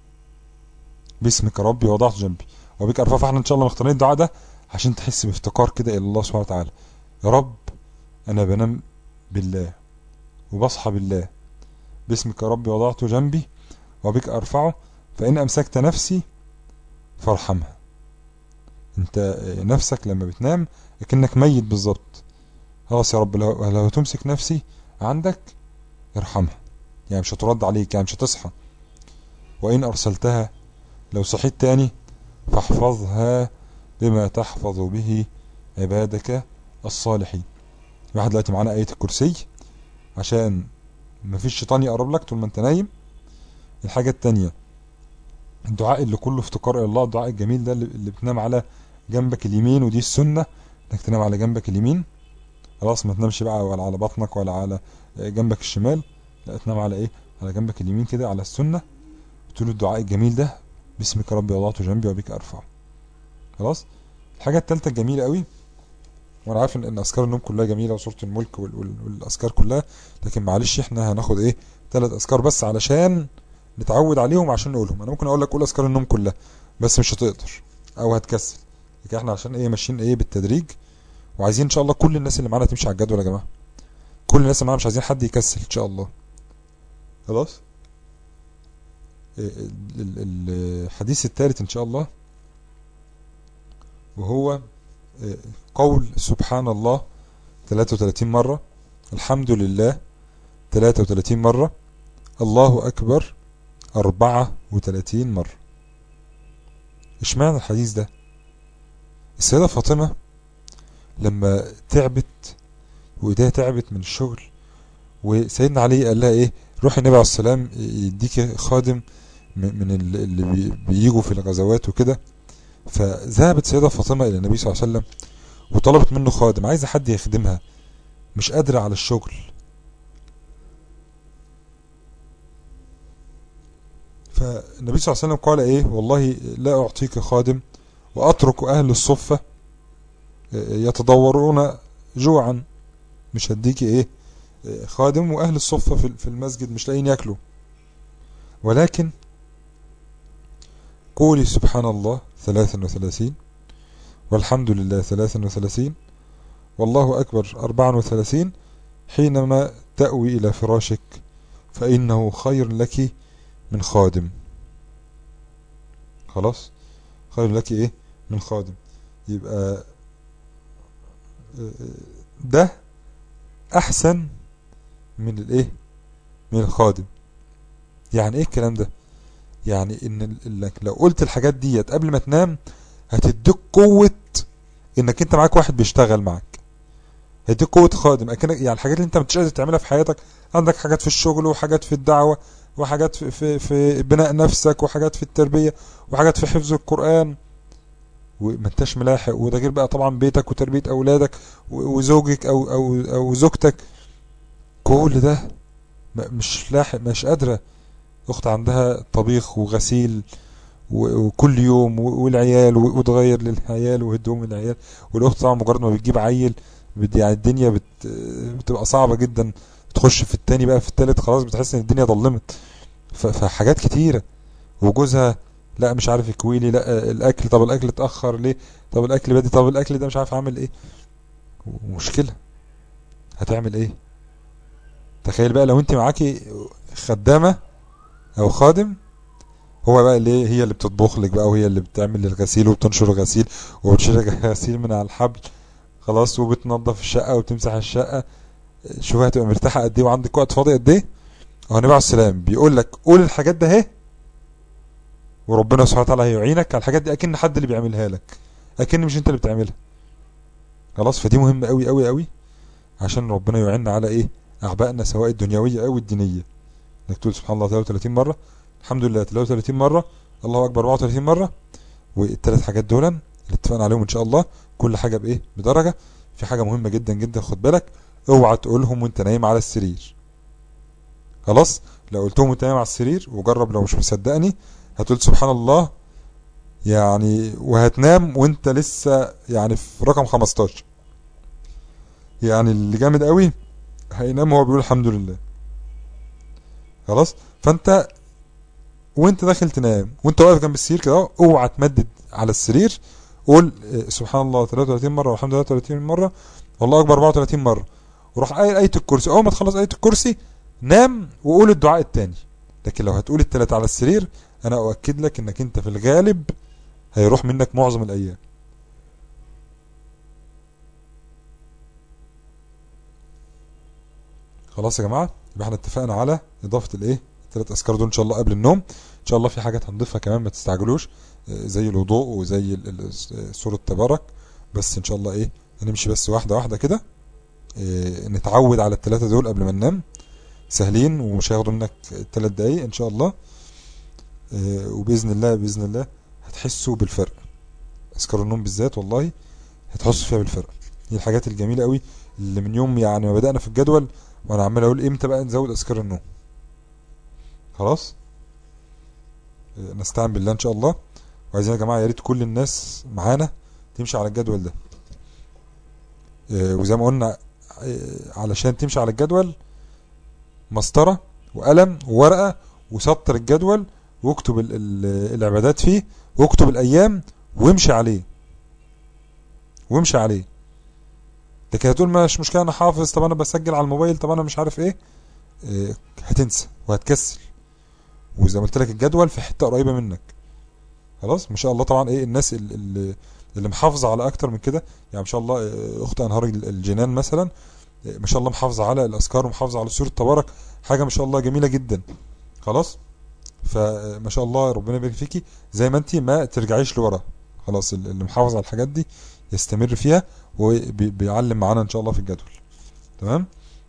S4: باسمك ربي وضعت جنبي وبك ارفع فاحنا ان شاء الله مختارين الدعاء ده عشان تحس بافتقار كده الى الله سبحانه وتعالى يا رب انا بنام بالله وبصحى بالله باسمك ربي وضعت جنبي وبك ارفعه فان امسكت نفسي فارحمها انت نفسك لما بتنام لكنك ميت بالظبط خلاص يا رب لو, لو تمسك نفسي عندك ارحمها يعني مش هترد عليك يعني مش هتصحى وإن أرسلتها لو صحيت تاني فاحفظها بما تحفظ به عبادك الصالحين واحد دلوقتي معانا آية الكرسي عشان مفيش شيطان يقرب لك طول ما انت نايم الحاجة التانية الدعاء اللي كله افتقار الى الله الدعاء الجميل ده اللي بتنام على جنبك اليمين ودي السنة انك تنام على جنبك اليمين خلاص ما تنامش بقى ولا على بطنك ولا على جنبك الشمال لا تنام على ايه على جنبك اليمين كده على السنة تقول الدعاء الجميل ده باسمك ربي وضعته جنبي وبك ارفعه خلاص الحاجة التالتة الجميلة قوي وانا عارف ان اذكار النوم كلها جميلة وسورة الملك والاذكار كلها لكن معلش احنا هناخد ايه ثلاث اذكار بس علشان نتعود عليهم عشان نقولهم انا ممكن اقول لك قول اذكار النوم كلها بس مش هتقدر او هتكسل لكن احنا عشان ايه ماشيين ايه بالتدريج وعايزين ان شاء الله كل الناس اللي معانا تمشي على الجدول يا جماعه كل الناس اللي معانا مش عايزين حد يكسل ان شاء الله خلاص الحديث الثالث ان شاء الله وهو قول سبحان الله 33 مرة الحمد لله 33 مرة الله أكبر 34 مرة اشمعنى الحديث ده السيدة فاطمة لما تعبت وايديها تعبت من الشغل وسيدنا علي قال لها ايه روح النبي عليه السلام يديك خادم من اللي بيجوا في الغزوات وكده فذهبت سيدة فاطمة الى النبي صلى الله عليه وسلم وطلبت منه خادم عايزة حد يخدمها مش قادرة على الشغل فالنبي صلى الله عليه وسلم قال ايه والله لا اعطيك خادم واترك اهل الصفة يتضورون جوعا مش هديكي ايه خادم واهل الصفة في المسجد مش لاقيين ياكلوا ولكن قولي سبحان الله ثلاثا وثلاثين والحمد لله ثلاثا وثلاثين والله أكبر أربعا وثلاثين حينما تأوي إلى فراشك فإنه خير لك من خادم خلاص خير لك إيه من خادم يبقى ده أحسن من الإيه من الخادم يعني إيه الكلام ده يعني إن إنك لو قلت الحاجات ديت قبل ما تنام هتديك قوة إنك أنت معاك واحد بيشتغل معاك هيديك قوة خادم أكنك يعني الحاجات اللي أنت مش قادر تعملها في حياتك عندك حاجات في الشغل وحاجات في الدعوة وحاجات في, في, في بناء نفسك وحاجات في التربية وحاجات في حفظ القرآن وما انتش ملاحق وده غير بقى طبعا بيتك وتربية أولادك وزوجك أو, أو, أو زوجتك كل ده مش لاحق مش قادرة أخت عندها طبيخ وغسيل وكل يوم والعيال وتغير للعيال وهدوم العيال والأخت طبعا مجرد ما بتجيب عيل يعني الدنيا بت بتبقى صعبة جدا تخش في التاني بقى في التالت خلاص بتحس ان الدنيا ظلمت فحاجات كتيرة وجوزها لا مش عارف يكويلي لا الاكل طب الاكل اتأخر ليه طب الاكل بدي طب الاكل ده مش عارف عامل ايه مشكلة هتعمل ايه تخيل بقى لو انت معاكي خدامة او خادم هو بقى اللي هي اللي بتطبخ لك بقى وهي اللي بتعمل الغسيل وبتنشر الغسيل وبتشيل الغسيل من على الحبل خلاص وبتنظف الشقة وبتمسح الشقة شوف هتبقى مرتاحة قد ايه وعندك وقت فاضي قد ايه اهو النبي عليه السلام بيقول لك قول الحاجات ده اهي وربنا سبحانه وتعالى هيعينك على الحاجات دي اكن حد اللي بيعملها لك اكن مش انت اللي بتعملها خلاص فدي مهمة قوي قوي قوي عشان ربنا يعيننا على ايه اعبائنا سواء الدنيوية او الدينية انك تقول سبحان الله 33 مرة الحمد لله 33 مرة الله اكبر 34 مرة والثلاث حاجات دول اللي اتفقنا عليهم ان شاء الله كل حاجة بايه بدرجة في حاجة مهمة جدا جدا خد بالك اوعى تقولهم وانت نايم على السرير خلاص لو قلتهم وانت نايم على السرير وجرب لو مش مصدقني هتقول سبحان الله يعني وهتنام وانت لسه يعني في رقم 15 يعني اللي جامد قوي هينام وهو بيقول الحمد لله خلاص فانت وانت داخل تنام وانت واقف جنب السرير كده اوعى تمدد على السرير قول سبحان الله 33 مرة والحمد لله 33 مرة والله أكبر 34 مرة وروح آية آية الكرسي أول ما تخلص آية الكرسي نام وقول الدعاء التاني لكن لو هتقول التلاتة على السرير أنا أؤكد لك إنك أنت في الغالب هيروح منك معظم الأيام خلاص يا جماعة يبقى احنا اتفقنا على إضافة الإيه التلات أذكار دول إن شاء الله قبل النوم إن شاء الله في حاجات هنضيفها كمان ما تستعجلوش زي الوضوء وزي سورة تبارك بس إن شاء الله إيه هنمشي بس واحدة واحدة كده إيه نتعود على الثلاثة دول قبل ما ننام سهلين ومش هياخدوا منك ثلاث دقايق ان شاء الله إيه وبإذن الله بإذن الله هتحسوا بالفرق اذكار النوم بالذات والله هتحسوا فيها بالفرق دي الحاجات الجميلة قوي اللي من يوم يعني ما بدأنا في الجدول وانا عمال اقول امتى بقى نزود اذكار النوم خلاص إيه نستعين بالله ان شاء الله وعايزين يا جماعة يا ريت كل الناس معانا تمشي على الجدول ده وزي ما قلنا علشان تمشي على الجدول مسطرة وقلم وورقة وسطر الجدول واكتب العبادات فيه واكتب الأيام وامشي عليه وامشي عليه لكن هتقول مش مشكلة أنا حافظ طب أنا بسجل على الموبايل طب أنا مش عارف إيه هتنسى وهتكسل وزي ما قلت لك الجدول في حتة قريبة منك خلاص ما شاء الله طبعا إيه الناس اللي اللي محافظة على أكتر من كده يعني ما شاء الله أخت أنهار الجنان مثلا ما شاء الله محافظة على الأذكار ومحافظة على سورة تبارك حاجة ما شاء الله جميلة جدا خلاص فما شاء الله ربنا يبارك فيكي زي ما انت ما ترجعيش لورا خلاص اللي محافظ على الحاجات دي يستمر فيها وبيعلم معانا ان شاء الله في الجدول تمام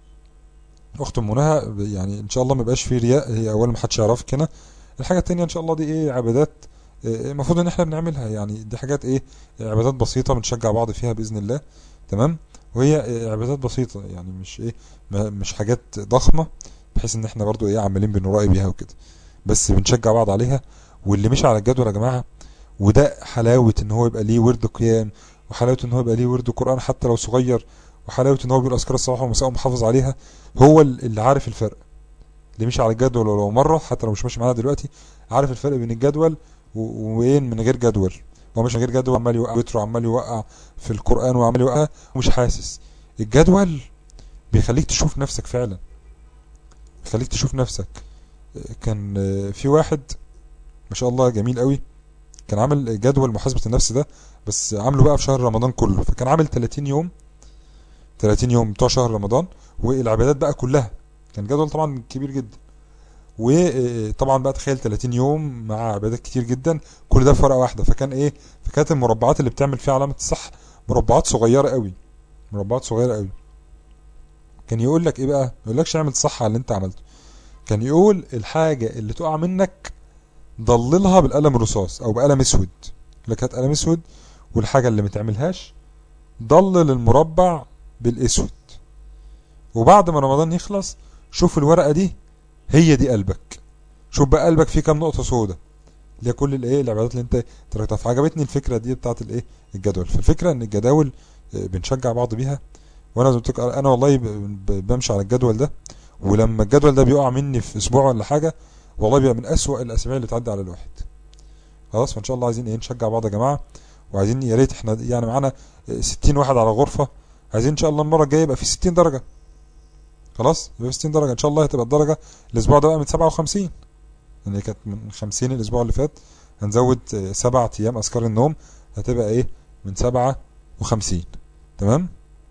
S4: اخت منى يعني ان شاء الله ما يبقاش فيه رياء هي اولا ما حدش يعرفك هنا الحاجه الثانيه ان شاء الله دي ايه عبادات المفروض ان احنا بنعملها يعني دي حاجات ايه عبادات بسيطة بنشجع بعض فيها بإذن الله تمام وهي عبادات بسيطة يعني مش ايه مش حاجات ضخمة بحيث ان احنا برضو ايه عمالين بنرائي بيها وكده بس بنشجع بعض عليها واللي مش على الجدول يا جماعة وده حلاوة ان هو يبقى ليه ورد قيام وحلاوه ان هو يبقى ليه ورد قران حتى لو صغير وحلاوه ان هو بيقول اذكار الصباح والمساء ومحافظ عليها هو اللي عارف الفرق اللي مشي على الجدول ولو مره حتى لو مش ماشي معانا دلوقتي عارف الفرق بين الجدول و- وين من غير جدول هو مش من غير جدول عمال يوقع ويتر وعمال يوقع في القران وعمال يوقع ومش حاسس الجدول بيخليك تشوف نفسك فعلا بيخليك تشوف نفسك كان في واحد ما شاء الله جميل قوي كان عامل جدول محاسبة النفس ده بس عامله بقى في شهر رمضان كله فكان عامل 30 يوم 30 يوم بتوع شهر رمضان والعبادات بقى كلها كان جدول طبعا كبير جدا وطبعا بقى تخيل 30 يوم مع عبادات كتير جدا كل ده في ورقه واحده فكان ايه فكانت المربعات اللي بتعمل فيها علامه الصح مربعات صغيره قوي مربعات صغيره قوي كان يقول لك ايه بقى ما يقولكش اعمل صح على اللي انت عملته كان يقول الحاجه اللي تقع منك ضللها بالقلم الرصاص او بقلم اسود لك هات قلم اسود والحاجه اللي ما تعملهاش ضلل المربع بالاسود وبعد ما رمضان يخلص شوف الورقه دي هي دي قلبك شوف بقى قلبك فيه كام نقطه سودة اللي هي كل الايه العبادات اللي انت تركتها فعجبتني الفكره دي بتاعت الايه الجدول فالفكره ان الجداول آه، بنشجع بعض بيها وانا زي ما قلت لك انا والله ب- ب- بمشي على الجدول ده ولما الجدول ده بيقع مني في اسبوع ولا حاجه والله بيبقى من اسوأ الاسابيع اللي تعدي على الواحد خلاص فان شاء الله عايزين ايه نشجع بعض يا جماعه وعايزين يا ريت احنا يعني معانا آه، 60 واحد على غرفه عايزين ان شاء الله المره الجايه يبقى في 60 درجه خلاص يبقى في 60 درجه ان شاء الله هتبقى الدرجه الاسبوع ده بقى من 57 يعني هي كانت من 50 الاسبوع اللي فات هنزود آه، سبع ايام اذكار النوم هتبقى ايه من 57 تمام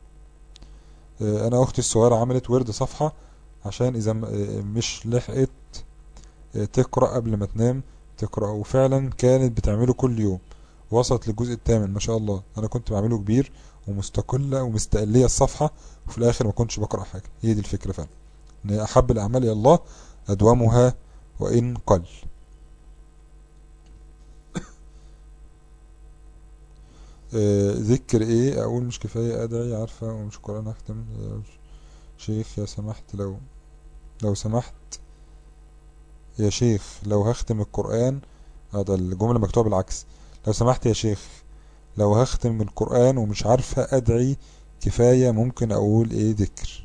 S4: آه، انا اختي الصغيره عملت ورد صفحه عشان اذا م- آه، مش لحقت آه، تقرا قبل ما تنام تقرا وفعلا كانت بتعمله كل يوم وصلت للجزء الثامن ما شاء الله انا كنت بعمله كبير ومستقله ومستقليه الصفحه وفي الاخر ما كنتش بقرا حاجه هي دي الفكره فعلا ان احب الاعمال الى الله ادومها وان قل آه، ذكر ايه اقول مش كفايه ادعي عارفه ومش قران اختم يا شيخ يا سمحت لو لو سمحت يا شيخ لو هختم القرآن هذا الجملة مكتوبة بالعكس لو سمحت يا شيخ لو هختم القرآن ومش عارفة أدعي كفاية ممكن أقول إيه ذكر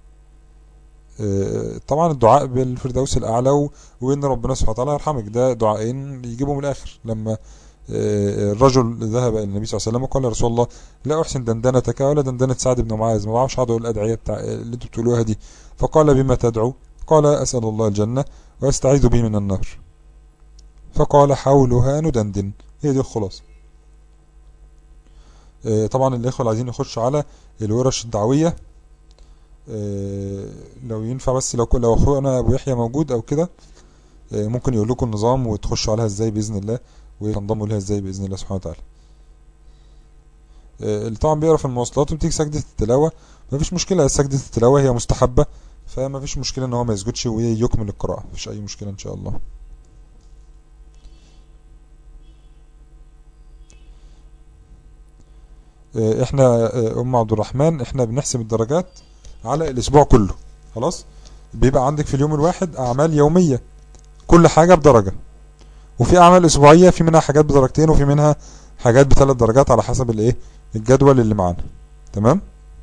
S4: آه، طبعا الدعاء بالفردوس الأعلى و- وإن ربنا سبحانه وتعالى يرحمك ده دعائين يجيبوا من الآخر لما آه، الرجل ذهب إلى النبي صلى الله عليه وسلم وقال يا رسول الله لا أحسن دندنتك ولا دندنة سعد بن معاذ ما بعرفش أقعد أقول الأدعية بتاع اللي أنتوا بتقولوها دي فقال بما تدعو قال أسأل الله الجنة ويستعيذ به من النار فقال حولها ندندن هي دي الخلاصة آه، طبعا الإخوة اللي عايزين يخشوا على الورش الدعوية آه، لو ينفع بس لو لو أخونا أبو يحيى موجود أو كده آه، ممكن يقول لكم النظام وتخشوا عليها ازاي بإذن الله وتنضموا لها ازاي بإذن الله سبحانه وتعالى آه، اللي طبعا بيقرا في المواصلات وبتيجي سجدة التلاوة مفيش مشكلة سجدة التلاوة هي مستحبة فما فيش مشكلة ان هو ما يسجدش ويكمل القراءة مفيش اي مشكلة ان شاء الله آه، احنا آه، ام عبد الرحمن احنا بنحسب الدرجات على الاسبوع كله خلاص بيبقى عندك في اليوم الواحد اعمال يومية كل حاجة بدرجة وفي اعمال اسبوعية في منها حاجات بدرجتين وفي منها حاجات بثلاث درجات على حسب الايه الجدول اللي معانا تمام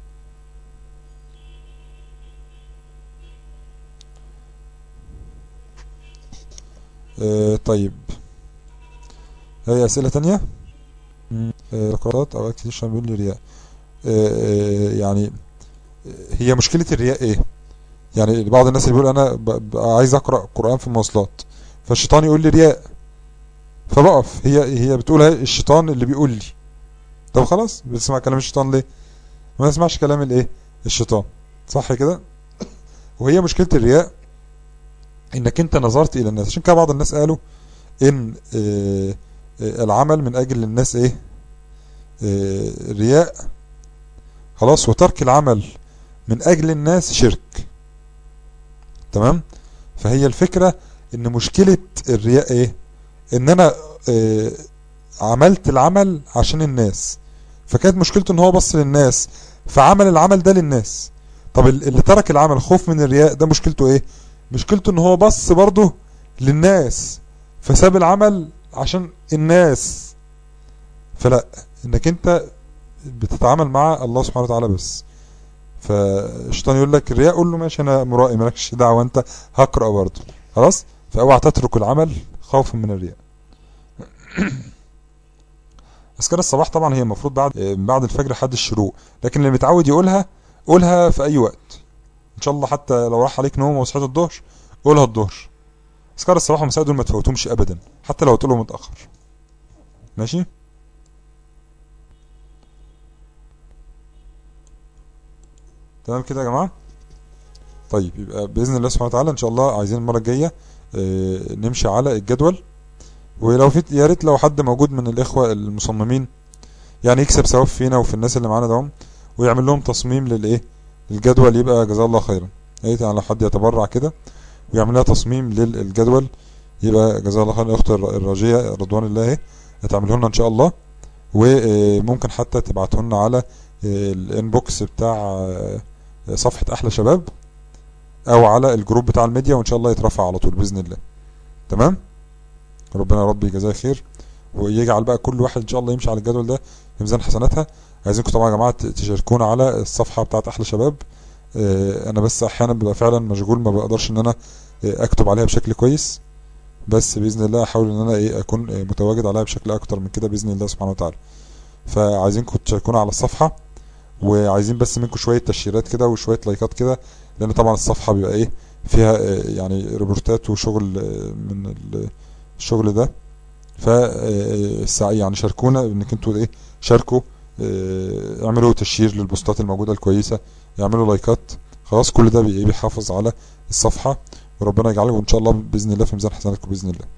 S4: آه طيب هي أسئلة تانية آه قرارات أو كتير عشان بيقول لي رياء آه آه يعني هي مشكلة الرياء إيه يعني بعض الناس اللي بيقول أنا ب- ب- عايز أقرأ قرآن في المواصلات فالشيطان يقول لي رياء فبقف هي هي بتقول هي الشيطان اللي بيقول لي طب خلاص بتسمع كلام الشيطان ليه ما تسمعش كلام الايه الشيطان صح كده وهي مشكلة الرياء انك انت نظرت الى الناس عشان كده بعض الناس قالوا ان آه، آه، العمل من اجل الناس ايه آه، رياء خلاص وترك العمل من اجل الناس شرك تمام فهي الفكرة ان مشكلة الرياء ايه ان انا آه، عملت العمل عشان الناس فكانت مشكلته ان هو بص للناس فعمل العمل ده للناس طب ال- اللي ترك العمل خوف من الرياء ده مشكلته ايه مشكلته ان هو بص برضه للناس فساب العمل عشان الناس فلا انك انت بتتعامل مع الله سبحانه وتعالى بس فالشيطان يقول لك الرياء قول له ماشي انا مرائي مالكش دعوه انت هقرا برضه خلاص فاوعى تترك العمل خوفا من الرياء اذكار الصباح طبعا هي المفروض بعد بعد الفجر لحد الشروق لكن اللي متعود يقولها قولها في اي وقت ان شاء الله حتى لو راح عليك نوم وصحيت الظهر قولها الظهر اذكار الصباح والمساء دول ما تفوتهمش ابدا حتى لو تقولهم متاخر ماشي تمام كده يا جماعه طيب يبقى باذن الله سبحانه وتعالى ان شاء الله عايزين المره الجايه آه، نمشي على الجدول ولو في يا ريت لو حد موجود من الاخوه المصممين يعني يكسب ثواب فينا وفي الناس اللي معانا دوم ويعمل لهم تصميم للايه الجدول يبقى جزاه الله خيرا يا ريت يعني لو حد يتبرع كده ويعمل لها تصميم للجدول يبقى جزاه الله خيرا الاخت الر- الراجيه رضوان الله اهي هتعمله لنا ان شاء الله وممكن حتى تبعته لنا على الانبوكس بتاع آه، صفحه احلى شباب او على الجروب بتاع الميديا وان شاء الله يترفع على طول باذن الله تمام ربنا يا رب يجزاه خير ويجعل بقى كل واحد ان شاء الله يمشي على الجدول ده في ميزان حسناتها عايزينكم طبعا يا جماعه ت- تشاركونا على الصفحه بتاعت احلى شباب آه، انا بس احيانا ببقى فعلا مشغول ما بقدرش ان انا آه، اكتب عليها بشكل كويس بس باذن الله احاول ان انا ايه اكون آه، متواجد عليها بشكل اكتر من كده باذن الله سبحانه وتعالى فعايزينكم تشاركونا على الصفحه وعايزين بس منكم شويه تشيرات كده وشويه لايكات كده لان طبعا الصفحه بيبقى ايه فيها آه، يعني ريبورتات وشغل آه، من ال- الشغل ده ف آه، يعني شاركونا انك انتوا ايه شاركوا آه، اعملوا تشير للبوستات الموجوده الكويسه يعملوا لايكات خلاص كل ده بي- بيحافظ على الصفحه وربنا يجعله ان شاء الله باذن الله في ميزان حسناتكم باذن الله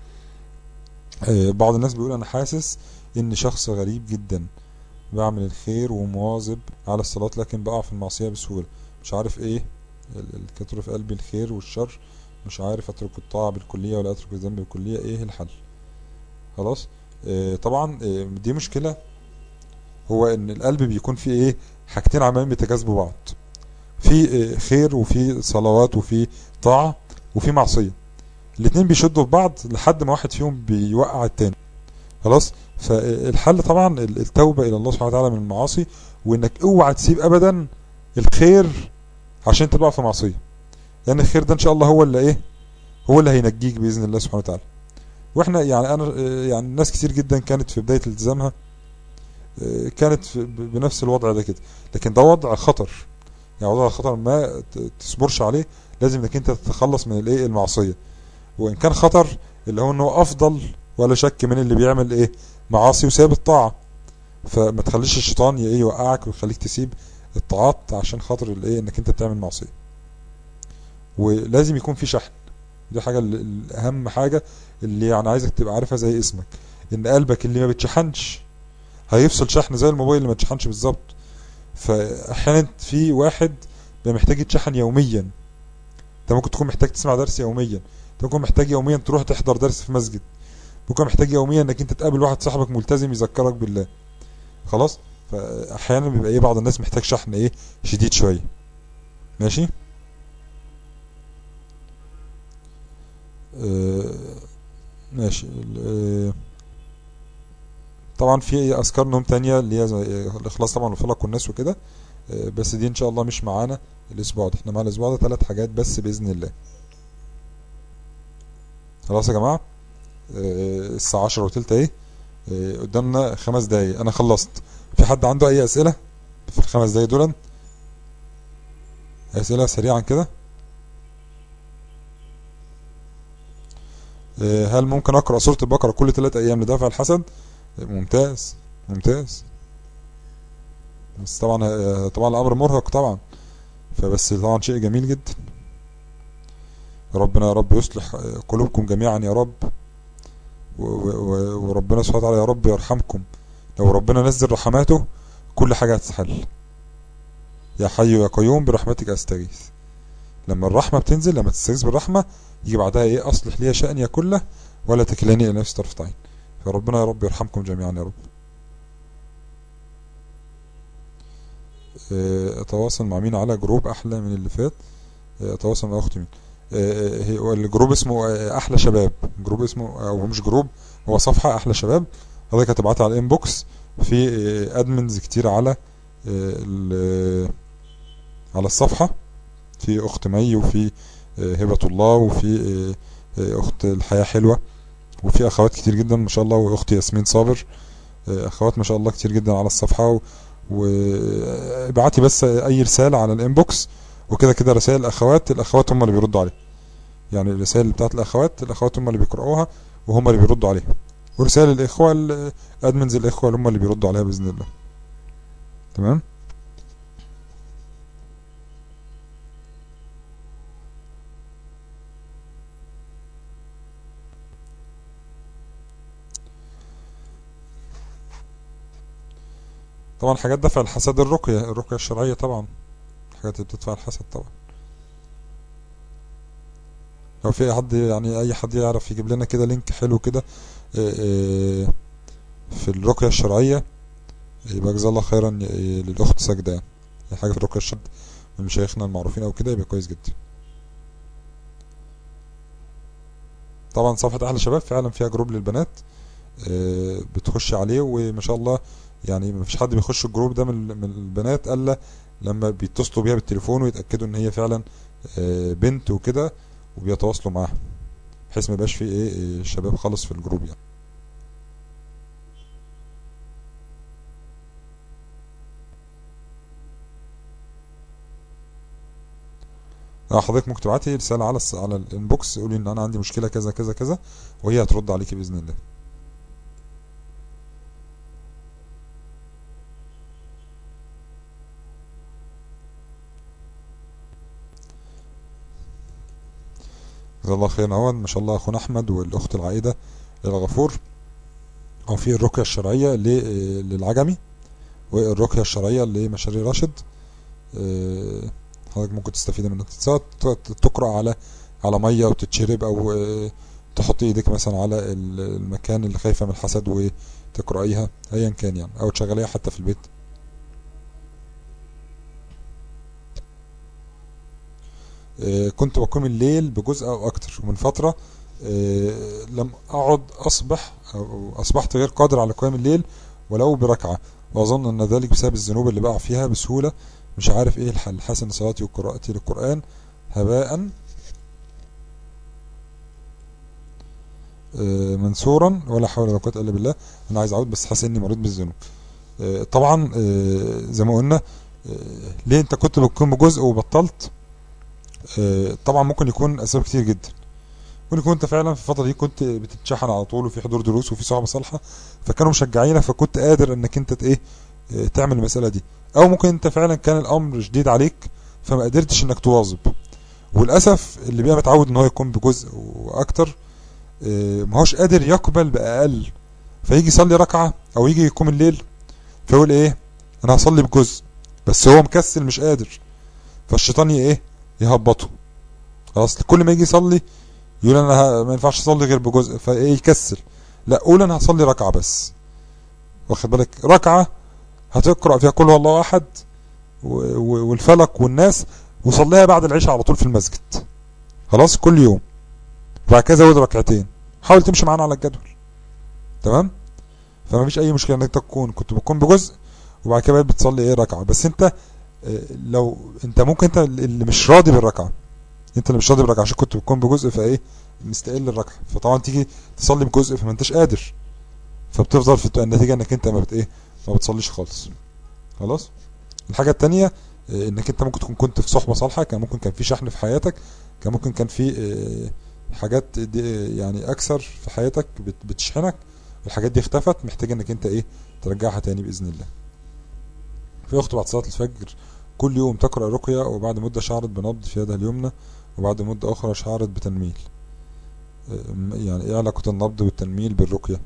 S4: آه، بعض الناس بيقول انا حاسس اني شخص غريب جدا بعمل الخير ومواظب على الصلاة لكن بقع في المعصية بسهولة مش عارف ايه ال- ال- كتر في قلبي الخير والشر مش عارف اترك الطاعة بالكلية ولا اترك الذنب بالكلية ايه الحل خلاص آه طبعا آه دي مشكلة هو ان القلب بيكون فيه ايه حاجتين عمالين بيتجاذبوا بعض في آه خير وفي صلوات وفي طاعة وفي معصية الاتنين بيشدوا في بعض لحد ما واحد فيهم بيوقع التاني خلاص فالحل طبعا التوبة الى الله سبحانه وتعالى من المعاصي وانك اوعى تسيب ابدا الخير عشان تقع في معصية لان الخير ده ان شاء الله هو اللي ايه هو اللي هينجيك باذن الله سبحانه وتعالى واحنا يعني انا يعني ناس كتير جدا كانت في بداية التزامها آه، كانت في- ب- بنفس الوضع ده كده لكن ده وضع خطر يعني وضع خطر ما ت- تصبرش عليه لازم انك انت تتخلص من الايه المعصية وان كان خطر اللي هو انه افضل ولا شك من اللي بيعمل ايه معاصي وساب الطاعة فما تخليش الشيطان ي- ايه يوقعك ويخليك تسيب الطاعات عشان خاطر الايه انك انت بتعمل معصية ولازم يكون في شحن دي حاجة ال- الاهم حاجة اللي يعني عايزك تبقى عارفها زي اسمك ان قلبك اللي ما بتشحنش هيفصل شحن زي الموبايل اللي ما تشحنش بالظبط فاحيانا في واحد بيبقى محتاج يتشحن يوميا انت ممكن تكون محتاج تسمع درس يوميا انت ممكن محتاج يوميا تروح تحضر درس في مسجد ممكن محتاج يوميا انك انت تقابل واحد صاحبك ملتزم يذكرك بالله خلاص فاحيانا بيبقى ايه بعض الناس محتاج شحن ايه شديد شويه ماشي آه ماشي ال- آه طبعا في اذكار نوم تانية اللي هي زي الاخلاص طبعا والفلق والناس وكده آه بس دي ان شاء الله مش معانا الاسبوع ده احنا معانا الاسبوع ده ثلاث حاجات بس باذن الله خلاص يا جماعه آه الساعه 10 وتلت اهي آه قدامنا خمس دقايق انا خلصت في حد عنده اي اسئله في الخمس دقايق دول اسئله سريعا كده آه، هل ممكن اقرا سوره البقره كل ثلاث ايام لدفع الحسد آه، ممتاز ممتاز بس طبعا آه، طبعا الامر مرهق طبعا فبس طبعا شيء جميل جدا ربنا يا رب يصلح آه، قلوبكم جميعا يا رب و- و- و- وربنا سبحانه وتعالى يا رب يرحمكم لو ربنا نزل رحماته كل حاجة هتتحل يا حي يا قيوم برحمتك استغيث لما الرحمة بتنزل لما تستغيث بالرحمة يجي بعدها ايه اصلح لي شأني كله ولا تكلني الى نفسي طرفة عين فربنا يا رب يرحمكم جميعا يا رب آه، اتواصل مع مين على جروب احلى من اللي فات آه، اتواصل مع اختي مين آه، هي- هو الجروب اسمه آه، احلى شباب جروب اسمه او مش جروب هو صفحة احلى شباب حضرتك هتبعتها على الانبوكس في ادمنز كتير على ال- على الصفحة في اخت مي وفي هبة الله وفي اخت الحياة حلوة وفي اخوات كتير جدا ما شاء الله واختي ياسمين صابر اخوات ما شاء الله كتير جدا على الصفحة و- وابعتي بس اي رسالة على الانبوكس وكده كده رسائل الاخوات الاخوات هم اللي بيردوا عليها يعني الرسائل بتاعت الاخوات الاخوات هم اللي بيقرأوها وهم اللي بيردوا عليها ورسائل الاخوة الادمنز الاخوة اللي هم اللي بيردوا عليها باذن الله تمام طبعا حاجات دفع الحسد الرقية الرقية الشرعية طبعا حاجات اللي بتدفع الحسد طبعا لو في حد يعني اي حد يعرف يجيب لنا كده لينك حلو كده آه، آه، في الرقية الشرعية يبقى جزاه الله خيرا ي- للأخت ساجدة يعني هي حاجة في الرقية الشرعية من مشايخنا المعروفين أو كده يبقى كويس جدا طبعا صفحة أهل شباب فعلا فيها جروب للبنات آه، بتخش عليه وما شاء الله يعني ما فيش حد بيخش الجروب ده من من البنات الا لما بيتصلوا بيها بالتليفون ويتاكدوا ان هي فعلا آه، بنت وكده وبيتواصلوا معاها بحيث ما يبقاش في ايه آه، شباب خالص في الجروب يعني اه حضرتك ممكن تبعتي رسالة على الس- على الانبوكس قولي ان انا عندي مشكلة كذا كذا كذا وهي هترد عليكي بإذن الله جزاه الله خيرا اهون ما شاء الله اخونا احمد والاخت العائدة الغفور او في الرقية الشرعية ل- للعجمي والرقية الشرعية لمشاري راشد آه، حضرتك ممكن تستفيد منها سواء ت- تقرأ على على مية وتتشرب او آه، تحط ايدك مثلا على ال- المكان اللي خايفة من الحسد وتقرأيها ايا كان يعني او تشغليها حتى في البيت آه، كنت بقوم الليل بجزء او اكتر ومن فترة آه، لم اعد اصبح او اصبحت غير قادر على قيام الليل ولو بركعة واظن ان ذلك بسبب الذنوب اللي بقع فيها بسهولة مش عارف ايه الحل حسن صلاتي وقراءتي للقرآن هباء آه، منثورا ولا حول ولا قوة الا بالله انا عايز اعود بس حاسس اني مريض بالذنوب آه، طبعا آه، زي ما قلنا آه، ليه انت كنت بتقوم بجزء وبطلت آه، طبعا ممكن يكون اسباب كتير جدا ممكن يكون انت فعلا في الفتره دي كنت بتتشحن على طول وفي حضور دروس وفي صحبه صالحه فكانوا مشجعينك فكنت قادر انك انت ت- ايه آه، تعمل المساله دي او ممكن انت فعلا كان الامر شديد عليك فما قدرتش انك تواظب وللاسف اللي بيبقى متعود ان هو يكون بجزء واكتر آه، ما هوش قادر يقبل باقل فيجي يصلي ركعه او يجي يقوم الليل فيقول ايه انا هصلي بجزء بس هو مكسل مش قادر فالشيطان ي- ايه يهبطه خلاص كل ما يجي يصلي يقول انا ه- ما ينفعش اصلي غير بجزء فايه يكسل لا قول انا هصلي ركعه بس واخد بالك ركعه هتقرا فيها قل هو الله احد و- و- والفلق والناس وصليها بعد العشاء على طول في المسجد خلاص كل يوم وبعد كده زود ركعتين حاول تمشي معانا على الجدول تمام فما فيش اي مشكله انك تكون كنت بتكون بجزء وبعد كده بقيت بتصلي ايه ركعه بس انت آه، لو انت ممكن انت اللي مش راضي بالركعه انت اللي مش راضي بالركعه عشان كنت بتكون بجزء فايه مستقل الركعه فطبعا تيجي تصلي بجزء فما انتش قادر فبتفضل في النتيجه انك انت ما بت ايه ما بتصليش خالص خلاص الحاجه التانية آه، انك انت ممكن تكون كنت في صحبه صالحه كان ممكن كان في شحن في حياتك كان ممكن كان في آه، حاجات دي يعني اكثر في حياتك بت- بتشحنك الحاجات دي اختفت محتاج انك انت ايه ترجعها تاني باذن الله في اخت بعد صلاه الفجر كل يوم تقرا رقيه وبعد مده شعرت بنبض في يدها اليمنى وبعد مده اخرى شعرت بتنميل آه، يعني ايه علاقه النبض والتنميل بالرقيه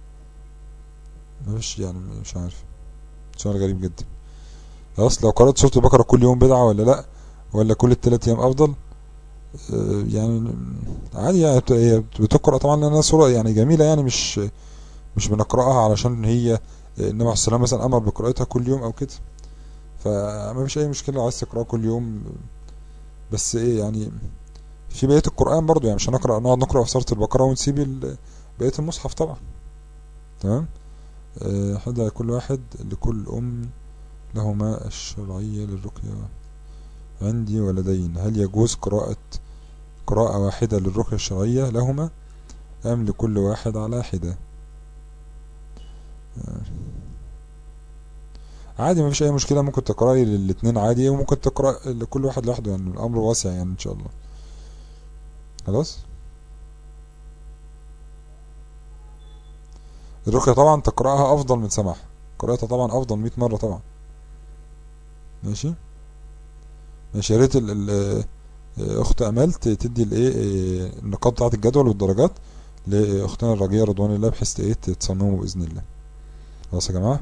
S4: مش يعني مش عارف سؤال غريب جدا خلاص لو قرأت سورة البقرة كل يوم بدعة ولا لا ولا كل الثلاث أيام أفضل آه، يعني عادي يعني بت- هي بتقرأ طبعا لأنها سورة يعني جميلة يعني مش مش بنقرأها علشان هي آه، النبي عليه السلام مثلا أمر بقراءتها كل يوم أو كده فما فيش أي مشكلة لو عايز تقرأها كل يوم بس إيه يعني في بقية القرآن برضو يعني مش هنقرأ نقعد نقرأ في سورة البقرة ونسيب ال- بقية المصحف طبعا تمام آه، حدا كل واحد لكل أم لهما الشرعية للرقية عندي ولدين هل يجوز قراءة قراءة واحدة للرقية الشرعية لهما أم لكل واحد على حدة آه. عادي مفيش أي مشكلة ممكن تقرأي للاتنين عادي وممكن تقرأ لكل واحد لوحده يعني الأمر واسع يعني إن شاء الله خلاص الرقية طبعا تقرأها أفضل من سماعها قراءتها طبعا أفضل 100 مرة طبعا ماشي ماشي يا ريت ال- ال- اخت امال ت- تدي الايه إيه، النقاط بتاعت الجدول والدرجات لاختنا الراجيه رضوان الله بحيث ايه تتصمموا باذن الله خلاص يا جماعه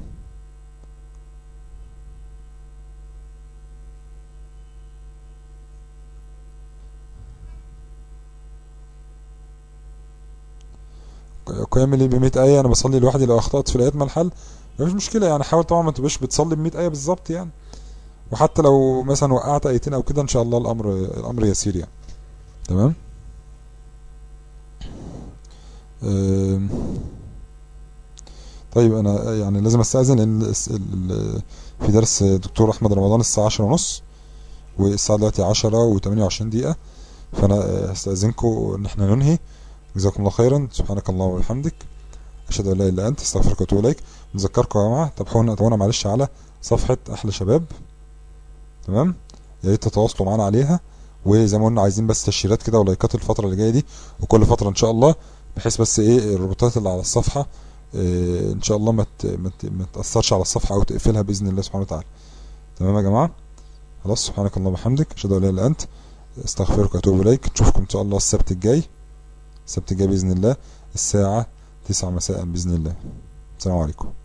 S4: قيام الليل ب 100 ايه انا بصلي لوحدي لو اخطات في الايات ما الحل مفيش مشكله يعني حاول طبعا ما تبقاش بتصلي ب 100 ايه بالظبط يعني وحتى لو مثلا وقعت ايتين او كده ان شاء الله الامر الامر يسير يعني تمام أم، طيب انا يعني لازم استاذن لان الس- ال- ال- في درس دكتور احمد رمضان الساعه 10 ونص والساعه دلوقتي 10 و28 دقيقه فانا هستاذنكم ان احنا ننهي جزاكم الله خيرا سبحانك اللهم وبحمدك اشهد ان لا اله الا انت استغفرك واتوب اليك نذكركم يا جماعه تابعونا تابعونا معلش على صفحه احلى شباب تمام يا ريت تتواصلوا معانا عليها وزي ما قلنا عايزين بس تشيرات كده ولايكات الفتره اللي جايه دي وكل فتره ان شاء الله بحيث بس ايه الروبوتات اللي على الصفحه إيه ان شاء الله ما ت- ما ت- ما تاثرش على الصفحه او تقفلها باذن الله سبحانه وتعالى تمام يا جماعه خلاص سبحانك اللهم وبحمدك اشهد ان لا اله الا انت استغفرك واتوب اليك نشوفكم ان شاء الله السبت الجاي السبت الجاي باذن الله الساعه 9 مساء باذن الله السلام عليكم